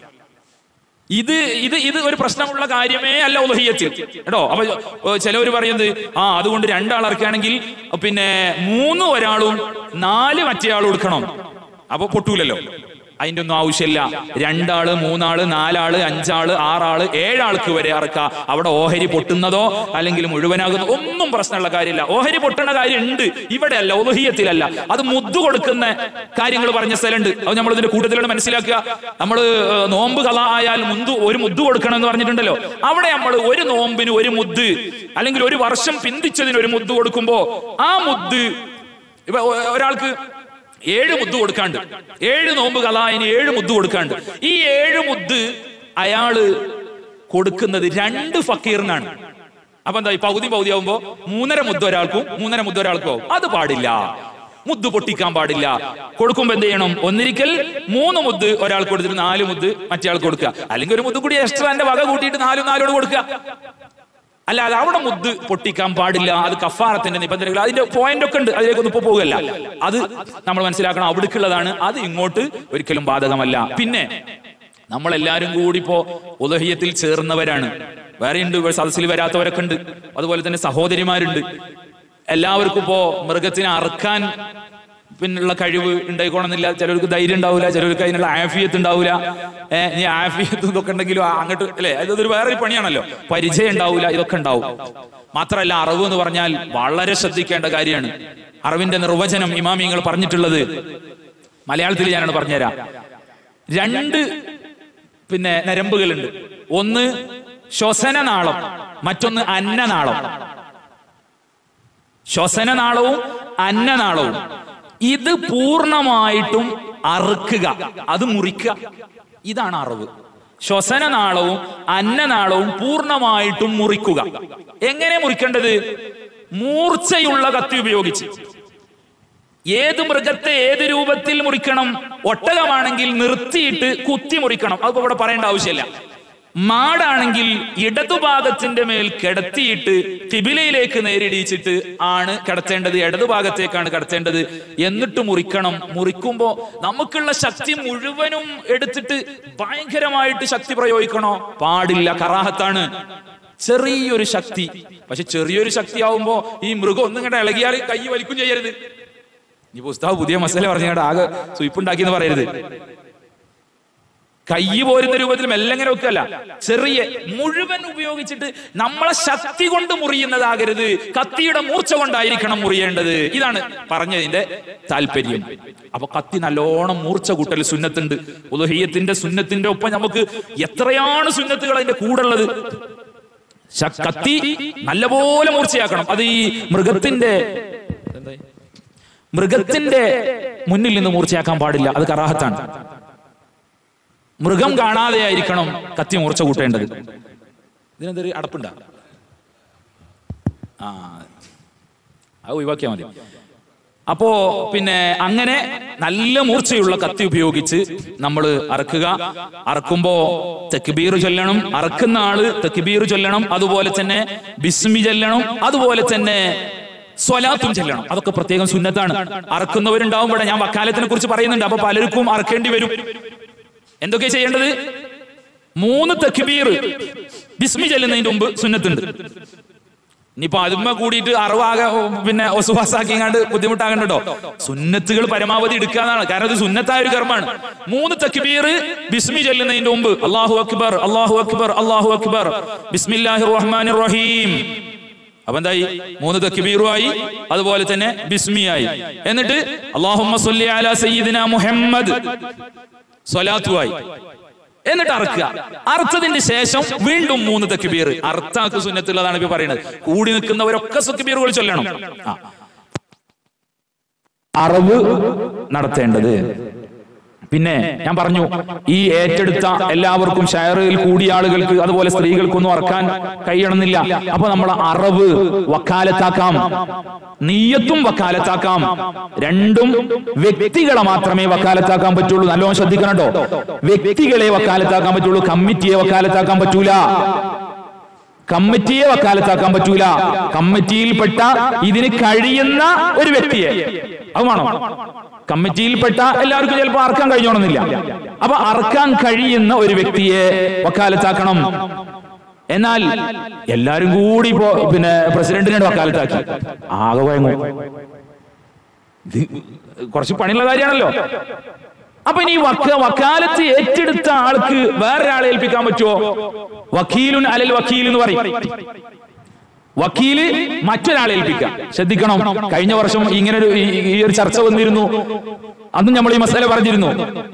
ഇത് ഇത് ഇത് ഒരു പ്രശ്നമുള്ള കാര്യമേ അല്ല ഉലഹിയത്തിൽ കേട്ടോ അപ്പൊ ചിലവർ പറയുന്നത് ആ അതുകൊണ്ട് രണ്ടാൾ ഇറക്കുകയാണെങ്കിൽ പിന്നെ മൂന്ന് ഒരാളും നാല് മറ്റേ ആളും എടുക്കണം അപ്പൊ പൊട്ടൂലല്ലോ അതിന്റെ ഒന്നും ആവശ്യമില്ല രണ്ടാള് മൂന്നാള് നാലാള് അഞ്ചാള് ആറാള് ഏഴാൾക്ക് വരെ അറക്കുക അവിടെ ഓഹരി പൊട്ടുന്നതോ അല്ലെങ്കിൽ മുഴുവനാകുന്നതോ ഒന്നും പ്രശ്നമുള്ള കാര്യമില്ല ഓഹരി പൊട്ടുന്ന കാര്യം ഉണ്ട് ഇവിടെ അല്ല ഒലുഹിയത്തിലല്ല അത് മുദ്ദു കൊടുക്കുന്ന കാര്യങ്ങൾ പറഞ്ഞ സ്ഥലമുണ്ട് അത് നമ്മൾ ഇതിന്റെ കൂട്ടത്തിലൂടെ മനസ്സിലാക്കുക നമ്മൾ നോമ്പ് കല ആയാൽ മുന്തു ഒരു മുദ്ദു കൊടുക്കണം എന്ന് പറഞ്ഞിട്ടുണ്ടല്ലോ അവിടെ നമ്മൾ ഒരു നോമ്പിന് ഒരു മുദ്ദ് അല്ലെങ്കിൽ ഒരു വർഷം പിന്തിച്ചതിന് ഒരു മുദ്ദ് കൊടുക്കുമ്പോ ആ മുദ്ദ് ഇപ്പൊ ഒ- ഒരാൾക്ക് ഏഴ് മുദ്ദ് കൊടുക്കാണ്ട് ഏഴ് നോമ്പ് കലായിന് ഏഴ് മുദ്ദ് കൊടുക്കാണ്ട് ഈ ഏഴ് മുദ്ദ് അയാള് കൊടുക്കുന്നത് രണ്ട് ഫക്കീറിനാണ് അപ്പൊ എന്താ ഈ പകുതി പകുതി ആവുമ്പോ മൂന്നര മുദ്ദ ഒരാൾക്കും മൂന്നര മുദ്ദ ഒരാൾക്കും ആവും അത് പാടില്ല മുദ്ദ് പൊട്ടിക്കാൻ പാടില്ല കൊടുക്കുമ്പോ എന്ത് ചെയ്യണം ഒന്നിരിക്കൽ മൂന്ന് മുദ്ദ് ഒരാൾക്ക് കൊടുത്തിട്ട് നാല് മുദ്ദ് മറ്റേ ആൾക്ക് കൊടുക്കുക അല്ലെങ്കിൽ ഒരു മുദ്ദ് കൂടി എക്സ്ട്രാ എന്റെ വക കൂട്ടിയിട്ട് നാലും നാലോട് കൊടുക്കുക അല്ലാതെ അവിടെ മുദ്ദ് പൊട്ടിക്കാൻ പാടില്ല അത് കഫാറത്തിന്റെ നിബന്ധനകൾ അതിന്റെ പോയിന്റ് ഒക്കെ ഉണ്ട് അതിലേക്കൊന്നും ഇപ്പൊ പോകുകയല്ല അത് നമ്മൾ മനസ്സിലാക്കണം അവിടേക്കുള്ളതാണ് അത് ഇങ്ങോട്ട് ഒരിക്കലും ബാധകമല്ല പിന്നെ നമ്മളെല്ലാരും കൂടി ഇപ്പോ ഉദഹിയത്തിൽ ചേർന്നവരാണ് വേറെ ഉണ്ട് ഇവിടെ സദസ്സിൽ വരാത്തവരൊക്കെ ഉണ്ട് അതുപോലെ തന്നെ സഹോദരിമാരുണ്ട് എല്ലാവർക്കും ഇപ്പോ മൃഗത്തിനെ അറുക്കാൻ പിന്നുള്ള കഴിവ് ഉണ്ടായിക്കോണമെന്നില്ല ചിലർക്ക് ധൈര്യം ഉണ്ടാവില്ല ചിലർക്ക് അതിനുള്ള ആഫിയത്ത് ഉണ്ടാവില്ല ഏഹ് ഈ ആഫിയത്ത് ഇതൊക്കെ ഉണ്ടെങ്കിലും ആ അങ്ങോട്ട് അല്ലെ അതൊരു വേറൊരു പണിയാണല്ലോ പരിചയം ഉണ്ടാവില്ല ഇതൊക്കെ ഉണ്ടാവും മാത്രമല്ല അറിവ് എന്ന് പറഞ്ഞാൽ വളരെ ശ്രദ്ധിക്കേണ്ട കാര്യമാണ് അറിവിന്റെ നിർവചനം ഇമാമിങ്ങൾ പറഞ്ഞിട്ടുള്ളത് മലയാളത്തിൽ ഞാനാണ് പറഞ്ഞുതരാം രണ്ട് പിന്നെ നരമ്പുകളുണ്ട് ഒന്ന് ശ്വസനനാളം മറ്റൊന്ന് അന്നനാളം ശ്വസനനാളവും അന്നനാളവും ഇത് പൂർണ്ണമായിട്ടും അറുക്കുക അത് മുറിക്കുക ഇതാണ് അറിവ് ശ്വസനനാളവും അന്നനാളവും പൂർണ്ണമായിട്ടും മുറിക്കുക എങ്ങനെ മുറിക്കേണ്ടത് മൂർച്ചയുള്ള കത്തി ഉപയോഗിച്ച് ഏത് മൃഗത്തെ ഏത് രൂപത്തിൽ മുറിക്കണം ഒട്ടകമാണെങ്കിൽ നിർത്തിയിട്ട് കുത്തി മുറിക്കണം അതിപ്പോ ഇവിടെ പറയേണ്ട ആവശ്യമില്ല മാടാണെങ്കിൽ ഇടതുഭാഗത്തിന്റെ മേൽ കിടത്തിയിട്ട് കിബിലയിലേക്ക് നേരിടിച്ചിട്ട് ആണ് കിടത്തേണ്ടത് ഇടതുഭാഗത്തേക്കാണ് കിടത്തേണ്ടത് എന്നിട്ട് മുറിക്കണം മുറിക്കുമ്പോ നമുക്കുള്ള ശക്തി മുഴുവനും എടുത്തിട്ട് ഭയങ്കരമായിട്ട് ശക്തി പ്രയോഗിക്കണോ പാടില്ല കറാഹത്താണ് ചെറിയൊരു ശക്തി പക്ഷെ ചെറിയൊരു ശക്തി ആവുമ്പോ ഈ മൃഗം ഒന്നും കണ്ട ഇളകിയാൽ കൈ വലിക്കും ചെയ്യരുത് ഈ പുസ്തകം പുതിയ മസാല പറഞ്ഞാൽ ആകെ സുയിപ്പുണ്ടാക്കി എന്ന് പറയരുത് കൈ പോരുന്ന രൂപത്തിൽ മെല്ലങ്ങനെ വെക്കല്ല ചെറിയ മുഴുവൻ ഉപയോഗിച്ചിട്ട് നമ്മളെ ശക്തി കൊണ്ട് മുറിയുന്നതാകരുത് കത്തിയുടെ മൂർച്ച കൊണ്ടായിരിക്കണം മുറിയേണ്ടത് ഇതാണ് പറഞ്ഞതിന്റെ താല്പര്യം അപ്പൊ കത്തി നല്ലോണം മൂർച്ച കൂട്ടൽ സുന്നത്തുണ്ട് ഉദഹീയത്തിന്റെ സുന്നത്തിന്റെ ഒപ്പം നമുക്ക് എത്രയാണ് സുന്നത്തുകൾ അതിന്റെ കൂടെ ഉള്ളത് ശ- കത്തി നല്ലപോലെ മൂർച്ചയാക്കണം അത് ഈ മൃഗത്തിന്റെ എന്തായി? മൃഗത്തിന്റെ മുന്നിൽ നിന്ന് മൂർച്ചയാക്കാൻ പാടില്ല അത് കറാഹത്താണ് മൃഗം കാണാതെ ആയിരിക്കണം കത്തി മൂർച്ച കൂട്ടേണ്ടത് ഇതിനെന്തൊരു അടപ്പുണ്ട ആ അത് ഒഴിവാക്കിയാൽ മതി അപ്പോ പിന്നെ അങ്ങനെ നല്ല മൂർച്ചയുള്ള കത്തി ഉപയോഗിച്ച് നമ്മൾ അറക്കുക അറക്കുമ്പോ തെക്കുബീർ ചൊല്ലണം അറക്കുന്ന ആള് തെക്കുബീർ ചൊല്ലണം അതുപോലെ തന്നെ ബിസ്മി ചൊല്ലണം അതുപോലെ തന്നെ സ്വലാത്തും ചെല്ലണം അതൊക്കെ പ്രത്യേകം സുന്നത്താണ് അറക്കുന്നവരുണ്ടാവും ഇവിടെ ഞാൻ വക്കാലത്തിനെ കുറിച്ച് പറയുന്നുണ്ട് അപ്പൊ പലർക്കും അറക്കേണ്ടി വരും എന്തൊക്കെ ചെയ്യേണ്ടത് മൂന്ന് തെക്കുബീർ ബിസ്മി ചെല്ലുന്നതിന് മുമ്പ് സുന്നത്തുണ്ട് ഇനിയിപ്പോ അതുമ്മ കൂടിയിട്ട് അറിവാകെ പിന്നെ ഒസുവാസാക്കിങ്ങാണ്ട് ബുദ്ധിമുട്ടാകണ്ടോ സുന്നത്തുകൾ പരമാവധി എടുക്കാന്നാണ് കാരണം ഇത് സുന്നത്തായ ഒരു കർമ്മമാണ് മൂന്ന് തക്ബീർ ബിസ്മി ചെല്ലുന്നതിന്റെ മുമ്പ് അള്ളാഹു അക്ബർ അള്ളാഹു അക്ബർ അള്ളാഹു അക്ബർ ബിസ്മില്ലാഹി റഹ്മാൻ റഹീം അപ്പൊ എന്തായി മൂന്ന് തക്ബീറുമായി അതുപോലെ തന്നെ ബിസ്മിയായി എന്നിട്ട് അള്ളാഹുമ്മ സല്ലി അലാ സയ്യിദിന മുഹമ്മദ് സ്വലാത്തുമായി എന്നിട്ട് അറക്കുക അറുത്തതിന് ശേഷം വീണ്ടും മൂന്ന് തക്ബീർ അർത്ഥാക്ക് സുന്നത്തുള്ളതാണ് ഇപ്പൊ പറയുന്നത് കൂടി നിൽക്കുന്നവരൊക്കെ സുക്ബീറുകൾ ചൊല്ലണം ആ. അറിവ് നടത്തേണ്ടത് പിന്നെ ഞാൻ പറഞ്ഞു ഈ ഏറ്റെടുത്ത എല്ലാവർക്കും ഷെയറിൽ കൂടിയ ആളുകൾക്ക് അതുപോലെ സ്ത്രീകൾക്കൊന്നും അറക്കാൻ കഴിയണമെന്നില്ല അപ്പൊ നമ്മൾ അറിവ് വക്കാലത്താക്കാം നീയത്തും വക്കാലത്താക്കാം രണ്ടും വ്യക്തികളെ മാത്രമേ വക്കാലത്താക്കാൻ പറ്റുള്ളൂ നല്ലോണം ശ്രദ്ധിക്കണം കേട്ടോ വ്യക്തികളെ വക്കാലത്താക്കാൻ പറ്റുള്ളൂ കമ്മിറ്റിയെ വക്കാലത്താക്കാൻ പറ്റൂല കമ്മിറ്റിയെ വക്കാലത്താക്കാൻ പറ്റൂല കമ്മിറ്റിയിൽപ്പെട്ട ഇതിന് കഴിയുന്ന ഒരു വ്യക്തിയെ അത് വേണം കമ്മിറ്റിയിൽപ്പെട്ട എല്ലാവർക്കും ചിലപ്പോൾ അറക്കാൻ കഴിഞ്ഞോണമെന്നില്ല അപ്പൊ അറക്കാൻ കഴിയുന്ന ഒരു വ്യക്തിയെ വക്കാലത്താക്കണം എന്നാൽ എല്ലാരും കൂടി ഇപ്പോ പിന്നെ പ്രസിഡന്റിനെ വക്കാലത്താക്കി ആകെ വഴങ്ങും ഇത് കുറച്ച് പണിയുള്ള കാര്യമാണല്ലോ അപ്പൊ ഇനി വക്ക വക്കാലത്ത് ഏറ്റെടുത്ത ആൾക്ക് വേറൊരാളെ ഏൽപ്പിക്കാൻ പറ്റുമോ വക്കീലുൻ അലൽ വക്കീൽ എന്ന് പറയും വക്കീല് മറ്റൊരാളെ ഏൽപ്പിക്കാം ശ്രദ്ധിക്കണം കഴിഞ്ഞ വർഷം ഇങ്ങനെ ഒരു ഈ- ഈ ഒരു ചർച്ച വന്നിരുന്നു അന്നും നമ്മൾ ഈ മസാല പറഞ്ഞിരുന്നു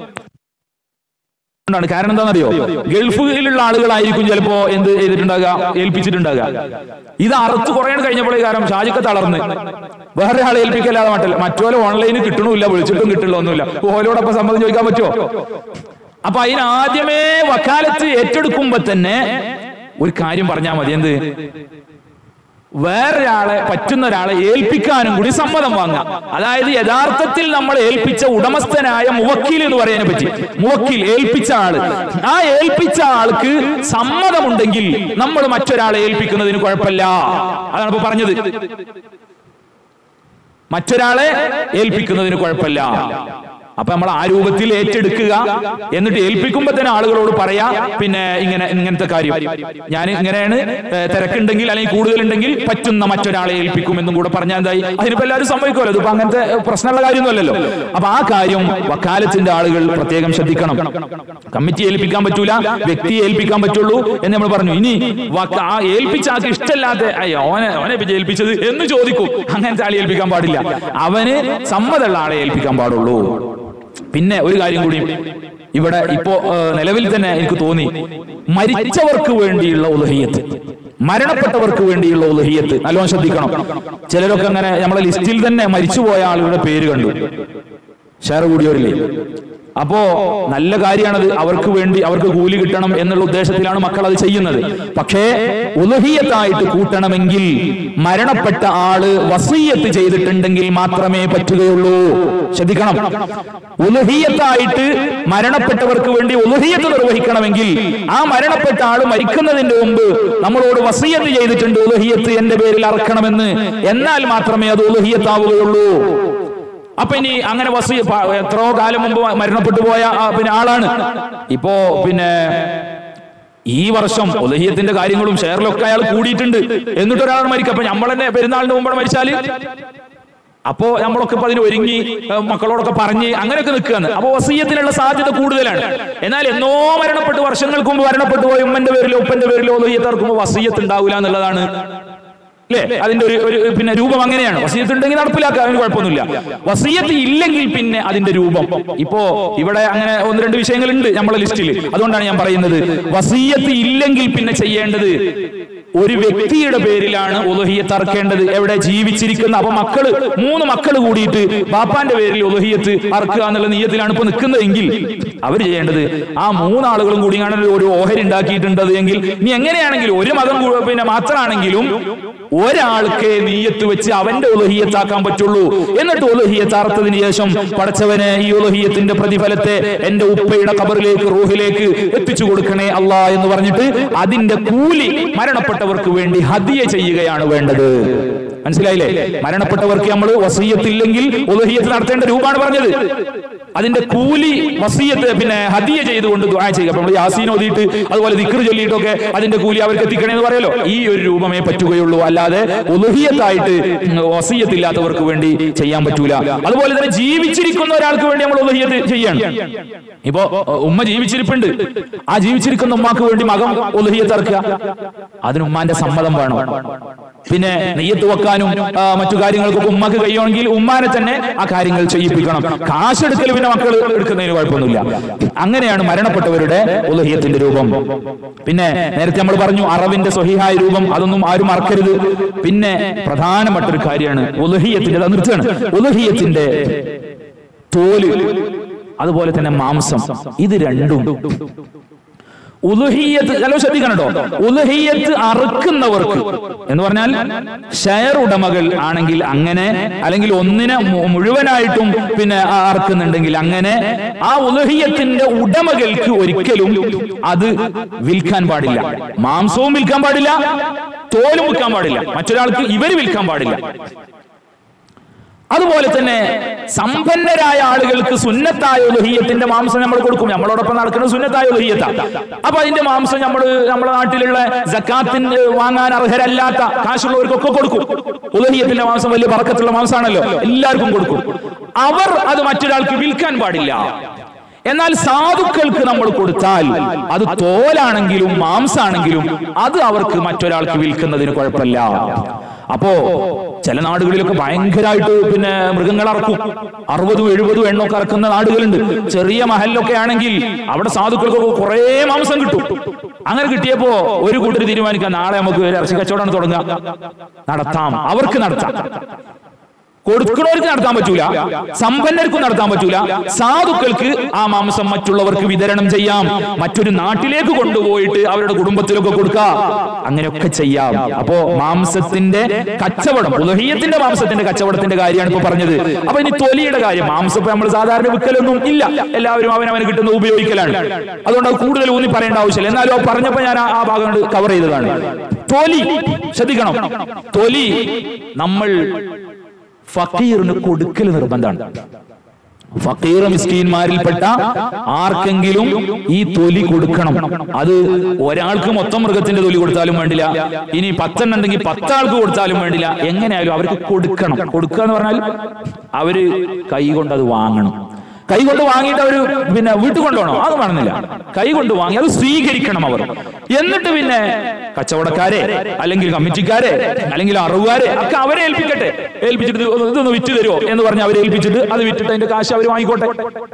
ാണ് കാരണം എന്താണെന്നറിയോ ഗൾഫിലുള്ള ആളുകളായിരിക്കും ചിലപ്പോ എന്ത് ചെയ്തിട്ടുണ്ടാകുക ഏൽപ്പിച്ചിട്ടുണ്ടാകുക ഇത് അറുത്ത് കുറേ കഴിഞ്ഞപ്പോഴേ കാരണം ഷാജിക്ക തളർന്ന് വേറെ ആളെ ഏൽപ്പിക്കല്ലാതെ മറ്റല്ല മറ്റോലെ ഓൺലൈനിൽ കിട്ടണമില്ല വിളിച്ചിട്ടും കിട്ടില്ല ഒന്നുമില്ല ഓലോടൊപ്പം സമ്മതം ചോദിക്കാൻ പറ്റുമോ അപ്പൊ അതിന് ആദ്യമേ വക്കാലത്ത് ഏറ്റെടുക്കുമ്പോ തന്നെ ഒരു കാര്യം പറഞ്ഞാൽ മതി എന്ത് വേറൊരാളെ പറ്റുന്ന ഒരാളെ ഏൽപ്പിക്കാനും കൂടി സമ്മതം വാങ്ങാം അതായത് യഥാർത്ഥത്തിൽ നമ്മൾ ഏൽപ്പിച്ച ഉടമസ്ഥനായ മുവക്കീൽ എന്ന് പറയാനെ പറ്റി മുവക്കീൽ ഏൽപ്പിച്ച ആള് ആ ഏൽപ്പിച്ച ആൾക്ക് സമ്മതമുണ്ടെങ്കിൽ നമ്മൾ മറ്റൊരാളെ ഏൽപ്പിക്കുന്നതിന് കുഴപ്പമില്ല അതാണ് ഇപ്പൊ പറഞ്ഞത് മറ്റൊരാളെ ഏൽപ്പിക്കുന്നതിന് കുഴപ്പമില്ല അപ്പൊ നമ്മൾ ആ രൂപത്തിൽ ഏറ്റെടുക്കുക എന്നിട്ട് ഏൽപ്പിക്കുമ്പോ തന്നെ ആളുകളോട് പറയാ പിന്നെ ഇങ്ങനെ ഇങ്ങനത്തെ കാര്യം ഞാൻ ഇങ്ങനെയാണ് ഏ, തിരക്കുണ്ടെങ്കിൽ അല്ലെങ്കിൽ കൂടുതലുണ്ടെങ്കിൽ പറ്റുന്ന മറ്റൊരാളെ ഏൽപ്പിക്കും എന്നും കൂടെ പറഞ്ഞാൽ എന്തായി അതിനിപ്പോ എല്ലാവരും സംഭവിക്കുമല്ലോ ഇതിപ്പോ അങ്ങനത്തെ പ്രശ്നമുള്ള കാര്യമൊന്നുമല്ലല്ലോ അപ്പൊ ആ കാര്യം വക്കാലത്തിന്റെ ആളുകൾ പ്രത്യേകം ശ്രദ്ധിക്കണം കമ്മിറ്റി ഏൽപ്പിക്കാൻ പറ്റൂല വ്യക്തിയെ ഏൽപ്പിക്കാൻ പറ്റുള്ളൂ എന്ന് നമ്മൾ പറഞ്ഞു ഇനി വക്ക- ആ ഏൽപ്പിച്ച ആൾക്ക് ഇഷ്ടമല്ലാത്ത അയ്യോ ഓനെ ഓനെ ഇപ്പൊ ഏൽപ്പിച്ചത് എന്ന് ചോദിക്കും അങ്ങനത്തെ ആളെ ഏൽപ്പിക്കാൻ പാടില്ല അവന് സമ്മതമുള്ള ആളെ ഏൽപ്പിക്കാൻ പാടുള്ളൂ പിന്നെ ഒരു കാര്യം കൂടി ഇവിടെ ഇപ്പോ ഏഹ്, നിലവിൽ തന്നെ എനിക്ക് തോന്നി മരിച്ചവർക്ക് വേണ്ടിയുള്ള ഉലഹിയത്ത് മരണപ്പെട്ടവർക്ക് വേണ്ടിയുള്ള ഉലഹിയത്ത് നല്ലോണം ശ്രദ്ധിക്കണം ചിലരൊക്കെ അങ്ങനെ നമ്മളെ ലിസ്റ്റിൽ തന്നെ മരിച്ചുപോയ ആളുകളുടെ പേര് കണ്ടു ഷെയർ കൂടിയവരില്ലേ അപ്പോ നല്ല കാര്യമാണത് അവർക്ക് വേണ്ടി അവർക്ക് കൂലി കിട്ടണം എന്നുള്ള ഉദ്ദേശത്തിലാണ് മക്കൾ അത് ചെയ്യുന്നത് പക്ഷേ ഉലഹിയത്തായിട്ട് കൂട്ടണമെങ്കിൽ മരണപ്പെട്ട ആള് വസീയത്ത് ചെയ്തിട്ടുണ്ടെങ്കിൽ മാത്രമേ പറ്റുകയുള്ളൂ ശ്രദ്ധിക്കണം ഉലഹിയത്തായിട്ട് മരണപ്പെട്ടവർക്ക് വേണ്ടി ഉലഹിയത്ത് നിർവഹിക്കണമെങ്കിൽ ആ മരണപ്പെട്ട ആള് മരിക്കുന്നതിന്റെ മുമ്പ് നമ്മളോട് വസീയത്ത് ചെയ്തിട്ടുണ്ട് ഉലഹിയത്ത് എന്റെ പേരിൽ അറക്കണമെന്ന് എന്നാൽ മാത്രമേ അത് ഉലഹിയത്താവുകയുള്ളൂ അപ്പൊ ഇനി അങ്ങനെ വസീ പ- എത്രയോ കാലം മുമ്പ് മരണപ്പെട്ടു പോയ ആ പിന്നെ ആളാണ് ഇപ്പോ പിന്നെ ഈ വർഷം ഉലഹിയത്തിന്റെ കാര്യങ്ങളും ഷെയറിലൊക്കെ അയാൾ കൂടിയിട്ടുണ്ട് എന്നിട്ട് ഒരാൾ മരിക്കും അപ്പൊ നമ്മൾ തന്നെ പെരുന്നാളിന് മുമ്പാണ് മരിച്ചാല് അപ്പോ നമ്മളൊക്കെ ഇപ്പൊ അതിന് ഒരുങ്ങി ഏഹ് മക്കളോടൊക്കെ പറഞ്ഞ് അങ്ങനെയൊക്കെ നിൽക്കുകയാണ് അപ്പൊ വസീയത്തിനുള്ള സാധ്യത കൂടുതലാണ് എന്നാൽ എന്നോ മരണപ്പെട്ട് വർഷങ്ങൾക്ക് മുമ്പ് മരണപ്പെട്ടു പോയ ഉമ്മന്റെ പേരിലോ ഉപ്പന്റെ പേരിലോ ഉലഹിയത്ത് ഇറക്കുമ്പോൾ വസീയത്ത് ഉണ്ടാവില്ല എന്നുള്ളതാണ് അല്ലേ അതിന്റെ ഒരു ഒരു പിന്നെ രൂപം അങ്ങനെയാണ് വസീയത്ത് ഉണ്ടെങ്കിൽ നടപ്പിലാക്കാൻ അതിന് കുഴപ്പമൊന്നുമില്ല വസീയത്ത് ഇല്ലെങ്കിൽ പിന്നെ അതിന്റെ രൂപം ഇപ്പോ ഇവിടെ അങ്ങനെ ഒന്ന് രണ്ട് വിഷയങ്ങളുണ്ട് നമ്മളെ ലിസ്റ്റിൽ അതുകൊണ്ടാണ് ഞാൻ പറയുന്നത് വസീയത്ത് ഇല്ലെങ്കിൽ പിന്നെ ചെയ്യേണ്ടത് ഒരു വ്യക്തിയുടെ പേരിലാണ് ഉലഹിയത്ത് അറക്കേണ്ടത് എവിടെ ജീവിച്ചിരിക്കുന്ന അപ്പൊ മക്കള് മൂന്ന് മക്കള് കൂടിയിട്ട് ബാപ്പാന്റെ പേരിൽ ഉലഹിയത്ത് അറക്കുക എന്നുള്ള നീയത്തിലാണ് ഇപ്പൊ നിൽക്കുന്നതെങ്കിൽ അവർ ചെയ്യേണ്ടത് ആ മൂന്നാളുകളും കൂടി കാണാൻ ഒരു ഓഹരി ഉണ്ടാക്കിയിട്ടുണ്ട് എങ്കിൽ നീ എങ്ങനെയാണെങ്കിലും ഒരു മതം കൂ- പിന്നെ മാത്രമാണെങ്കിലും ഒരാൾക്ക് നീയത്ത് വെച്ച് അവന്റെ ഉലഹിയത്താക്കാൻ പറ്റുള്ളൂ എന്നിട്ട് ഉലഹിയത്ത് അറുത്തതിന് ശേഷം പടച്ചവന് ഈ ഉലഹിയത്തിന്റെ പ്രതിഫലത്തെ എന്റെ ഉപ്പയുടെ കബറിലേക്ക് റൂഹിലേക്ക് എത്തിച്ചു കൊടുക്കണേ അല്ലാ എന്ന് പറഞ്ഞിട്ട് അതിന്റെ കൂലി മരണപ്പെട്ടവർക്ക് വേണ്ടി ഹദിയ ചെയ്യുകയാണ് വേണ്ടത് മനസ്സിലായില്ലേ മരണപ്പെട്ടവർക്ക് നമ്മൾ വസീയത്തില്ലെങ്കിൽ ഉലഹിയത്ത് നടത്തേണ്ട രൂപമാണ് പറഞ്ഞത് അതിന്റെ കൂലി വസീയത്ത് പിന്നെ ഹദിയ ചെയ്തുകൊണ്ട് ദുആ ചെയ്യുക അപ്പൊ നമ്മൾ യാസീൻ ഓതിയിട്ട് അതുപോലെ ദിക്ർ ചൊല്ലിയിട്ടൊക്കെ അതിന്റെ കൂലി അവർക്ക് എത്തിക്കണേ എന്ന് പറയല്ലോ ഈ ഒരു രൂപമേ പറ്റുകയുള്ളൂ അല്ലാതെ ഉലഹിയത്തായിട്ട് വസീയത്തില്ലാത്തവർക്ക് വേണ്ടി ചെയ്യാൻ പറ്റൂല അതുപോലെ തന്നെ ജീവിച്ചിരിക്കുന്ന ഒരാൾക്ക് വേണ്ടി നമ്മൾ ഉലഹിയത്ത് ചെയ്യണം ഇപ്പോ ഉമ്മ ജീവിച്ചിരിപ്പുണ്ട് ആ ജീവിച്ചിരിക്കുന്ന ഉമ്മാക്ക് വേണ്ടി മകം ഉലഹിയത്ത് ഇറക്കുക അതിന് ഉമ്മാന്റെ സമ്മതം വേണം പിന്നെ നെയ്യത്ത് വെക്കാനും ആ, മറ്റു കാര്യങ്ങൾക്കൊക്കെ ഉമ്മക്ക് കഴിയുമെങ്കിൽ ഉമ്മാനെ തന്നെ ആ കാര്യങ്ങൾ ചെയ്യിപ്പിക്കണം കാശെടുക്കൽ പിന്നെ മക്കൾ എടുക്കുന്നതിന് കുഴപ്പമൊന്നുമില്ല അങ്ങനെയാണ് മരണപ്പെട്ടവരുടെ ഉലഹിയത്തിന്റെ രൂപം പിന്നെ നേരത്തെ നമ്മൾ പറഞ്ഞു അറവിന്റെ സ്വഹിഹായ രൂപം അതൊന്നും ആരും മറക്കരുത് പിന്നെ പ്രധാനപ്പെട്ടൊരു കാര്യമാണ് ഉലഹിയത്തിന്റെ അത് നിർത്തുകയാണ് ഉലഹിയത്തിന്റെ തോല് അതുപോലെ തന്നെ മാംസം ഇത് രണ്ടും ഉലുഹിയത്ത് ചില ശ്രദ്ധിക്കണം കേട്ടോ ഉലുഹിയത്ത് അറുക്കുന്നവർക്ക് എന്ന് പറഞ്ഞാൽ ഷെയർ ഉടമകൾ ആണെങ്കിൽ അങ്ങനെ അല്ലെങ്കിൽ ഒന്നിനെ മു- മുഴുവനായിട്ടും പിന്നെ ആ അറുക്കുന്നുണ്ടെങ്കിൽ അങ്ങനെ ആ ഉലുഹിയത്തിന്റെ ഉടമകൾക്ക് ഒരിക്കലും അത് വിൽക്കാൻ പാടില്ല മാംസവും വിൽക്കാൻ പാടില്ല തോലും വിൽക്കാൻ പാടില്ല മറ്റൊരാൾക്ക് ഇവര് വിൽക്കാൻ പാടില്ല അതുപോലെ തന്നെ സമ്പന്നരായ ആളുകൾക്ക് സുന്നത്തായ ഉലഹിയത്തിന്റെ മാംസം നമ്മൾ കൊടുക്കും നമ്മളോടൊപ്പം നടക്കുന്നത് സുന്നത്തായ ഉലഹിയത്ത അപ്പൊ അതിന്റെ മാംസം നമ്മൾ നമ്മുടെ നാട്ടിലുള്ള ജക്കാത്തിന് വാങ്ങാൻ അർഹരല്ലാത്ത കാശുള്ളവർക്കൊക്കെ കൊടുക്കും ഉലഹിയത്തിന്റെ മാംസം വലിയ പറക്കത്തുള്ള മാംസമാണല്ലോ എല്ലാവർക്കും കൊടുക്കും അവർ അത് മറ്റൊരാൾക്ക് വിൽക്കാൻ പാടില്ല എന്നാൽ സാധുക്കൾക്ക് നമ്മൾ കൊടുത്താൽ അത് തോലാണെങ്കിലും മാംസാണെങ്കിലും അത് അവർക്ക് മറ്റൊരാൾക്ക് വിൽക്കുന്നതിന് കുഴപ്പമില്ല അപ്പോ ചില നാടുകളിലൊക്കെ ഭയങ്കരമായിട്ട് പിന്നെ മൃഗങ്ങൾ അറക്കും അറുപതും എഴുപതും എണ്ണൊക്കെ അറക്കുന്ന നാടുകളുണ്ട് ചെറിയ മഹലിലൊക്കെ ആണെങ്കിൽ അവിടെ സാധുക്കൾക്കൊക്കെ കുറേ മാംസം കിട്ടും അങ്ങനെ കിട്ടിയപ്പോ ഒരു കൂട്ടർ തീരുമാനിക്കാം നാളെ നമുക്ക് ഒരു ഇറച്ചി കച്ചവടം തുടങ്ങാം നടത്താം അവർക്ക് നടത്താം കൊടുക്കുന്നവർക്ക് നടത്താൻ പറ്റൂല സമ്പന്നർക്കും നടത്താൻ പറ്റൂല സാധുക്കൾക്ക് ആ മാംസം മറ്റുള്ളവർക്ക് വിതരണം ചെയ്യാം മറ്റൊരു നാട്ടിലേക്ക് കൊണ്ടുപോയിട്ട് അവരുടെ കുടുംബത്തിലൊക്കെ കൊടുക്കാം അങ്ങനെയൊക്കെ ചെയ്യാം അപ്പോ മാംസത്തിന്റെ കച്ചവടം ഉലഹീയത്തിന്റെ മാംസത്തിന്റെ കച്ചവടത്തിന്റെ കാര്യമാണ് ഇപ്പൊ പറഞ്ഞത് അപ്പൊ ഇനി തൊലിയുടെ കാര്യം മാംസം ഇപ്പൊ നമ്മൾ സാധാരണ വിൽക്കലൊന്നും ഇല്ല എല്ലാവരും അവനവന് കിട്ടുന്ന ഉപയോഗിക്കലാണ് അതുകൊണ്ട് അത് കൂടുതൽ ഊന്നി പറയേണ്ട ആവശ്യമില്ല എന്നാലും ആ പറഞ്ഞപ്പോ ഞാൻ ആ- ആ ഭാഗം കവർ ചെയ്തതാണ് തൊലി ശ്രദ്ധിക്കണം തൊലി നമ്മൾ ഫക്കീറിന് കൊടുക്കൽ നിർബന്ധമാണ് ഫക്കീർ മിസ്കീന്മാരിൽപ്പെട്ട ആർക്കെങ്കിലും ഈ തൊലി കൊടുക്കണം അത് ഒരാൾക്ക് മൊത്തം മൃഗത്തിന്റെ തൊലി കൊടുത്താലും വേണ്ടില്ല ഇനി പത്തെണ്ണം ഉണ്ടെങ്കിൽ പത്താൾക്ക് കൊടുത്താലും വേണ്ടില്ല എങ്ങനെയായാലും അവർക്ക് കൊടുക്കണം കൊടുക്കുക എന്ന് പറഞ്ഞാൽ അവര് കൈ കൊണ്ട് അത് വാങ്ങണം കൈ കൊണ്ട് വാങ്ങിയിട്ട് അവര് പിന്നെ വീട്ടിൽ കൊണ്ടുപോകണോ അത് വേണമെന്നില്ല കൈ കൊണ്ട് വാങ്ങി അത് സ്വീകരിക്കണം അവർ എന്നിട്ട് പിന്നെ കച്ചവടക്കാരെ അല്ലെങ്കിൽ കമ്മിറ്റിക്കാരെ അല്ലെങ്കിൽ അറിവുകാരെ ഒക്കെ അവരെ ഏൽപ്പിക്കട്ടെ ഏൽപ്പിച്ചിട്ട് ഇത് ഇതൊന്ന് വിറ്റ് തരുമോ എന്ന് പറഞ്ഞ് അവരെ ഏൽപ്പിച്ചിട്ട് അത് വിറ്റിട്ട് അതിന്റെ കാശ് അവർ വാങ്ങിക്കോട്ടെ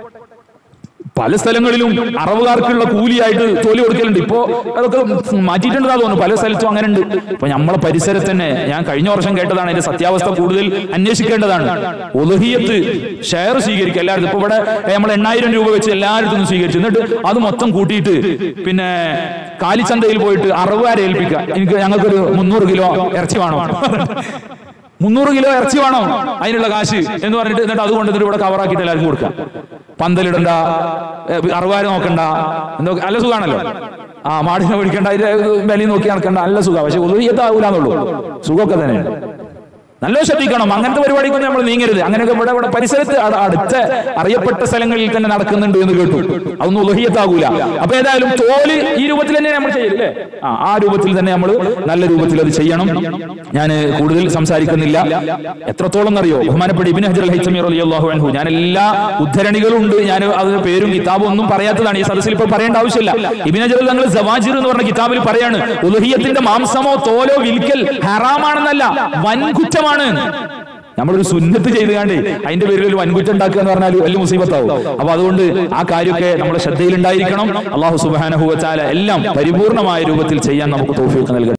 പല സ്ഥലങ്ങളിലും അറവുകാർക്കുള്ള കൂലിയായിട്ട് തോലി കൊടുക്കലുണ്ട് ഇപ്പോ അതൊക്കെ മാറ്റിയിട്ടുണ്ടെന്നാ തോന്നുന്നു പല സ്ഥലത്തും അങ്ങനെ ഉണ്ട് ഇപ്പൊ നമ്മളെ പരിസരത്ത് തന്നെ ഞാൻ കഴിഞ്ഞ വർഷം കേട്ടതാണ് അതിന്റെ സത്യാവസ്ഥ കൂടുതൽ അന്വേഷിക്കേണ്ടതാണ് ഒലുഹിയത്ത് ഷെയർ സ്വീകരിക്കുക എല്ലായിടത്തും ഇപ്പൊ ഇവിടെ നമ്മൾ എണ്ണായിരം രൂപ വെച്ച് എല്ലായിടത്തും നിന്ന് സ്വീകരിച്ചു എന്നിട്ട് അത് മൊത്തം കൂട്ടിയിട്ട് പിന്നെ കാലിച്ചന്തയിൽ പോയിട്ട് അറുപതാരെ ഏൽപ്പിക്കുക എനിക്ക് ഞങ്ങൾക്കൊരു മുന്നൂറ് കിലോ ഇറച്ചി വേണോ മുന്നൂറ് കിലോ ഇറച്ചി വേണോ അതിനുള്ള കാശ് എന്ന് പറഞ്ഞിട്ട് എന്നിട്ട് അത് കൊണ്ടുവന്നിട്ട് ഇവിടെ കവറാക്കിയിട്ട് എല്ലാവർക്കും കൊടുക്കാം പന്തലിടണ്ട ഏ, അറുപതായിരം നോക്കണ്ട എന്തോ നല്ല സുഖാണല്ലോ ആ മാടിനെ മേടിക്കണ്ട അതിന്റെ വില നോക്കി നടക്കണ്ട നല്ല സുഖം പക്ഷെ ഉദവിയത്താവൂലെന്നുള്ളൂ സുഖമൊക്കെ തന്നെയാണ് നല്ല ശ്രദ്ധിക്കണം അങ്ങനത്തെ പരിപാടിക്കൊന്നും നമ്മൾ നീങ്ങരുത് അങ്ങനെയൊക്കെ ഇവിടെ ഇവിടെ പരിസരത്ത് അട- അടുത്ത അറിയപ്പെട്ട സ്ഥലങ്ങളിൽ തന്നെ നടക്കുന്നുണ്ട് എന്ന് കേട്ടു അതൊന്നും ഉലഹിയത്താകൂല അപ്പൊ ഏതായാലും തോല് ഈ രൂപത്തിൽ തന്നെ നമ്മൾ ചെയ്യില്ലേ ആ ആ രൂപത്തിൽ തന്നെ നമ്മൾ നല്ല രൂപത്തിൽ അത് ചെയ്യണം ഞാൻ കൂടുതൽ സംസാരിക്കുന്നില്ല എത്രത്തോളം എന്നറിയോ ബഹുമാനപ്പെട്ട ഇബിൻ ഹജർ അൽഹൈത്തമി റളിയല്ലാഹു അൻഹു ഞാൻ എല്ലാ ഉദ്ധരണികളും ഉണ്ട് ഞാൻ അതിന് പേരും കിതാബും ഒന്നും പറയാത്തതാണ് ഈ സദസ്സിൽ ഇപ്പോൾ പറയേണ്ട ആവശ്യമില്ല ഇബിൻ ഹജർ തങ്ങൾ സവാജിർ എന്ന് പറഞ്ഞ കിതാബിൽ പറയാണ് ഉലഹിയത്തിന്റെ മാംസമോ തോലോ വിൽക്കൽ ഹറാമാണെന്നല്ല വൻകുറ്റമാണ് നമ്മളൊരു സുന്നത്ത് ചെയ്ത് കാണ്ട് അതിന്റെ പേരിൽ ഒരു വൻകുറ്റം ഉണ്ടാക്കുക എന്ന് പറഞ്ഞാൽ വലിയ മുസീബത്താവും അപ്പൊ അതുകൊണ്ട് ആ കാര്യമൊക്കെ നമ്മുടെ ശ്രദ്ധയിലുണ്ടായിരിക്കണം അള്ളാഹു സുബാനഹുവച്ചാല എല്ലാം പരിപൂർണമായ രൂപത്തിൽ ചെയ്യാൻ നമുക്ക് തോഫിയൊക്കെ നൽകണം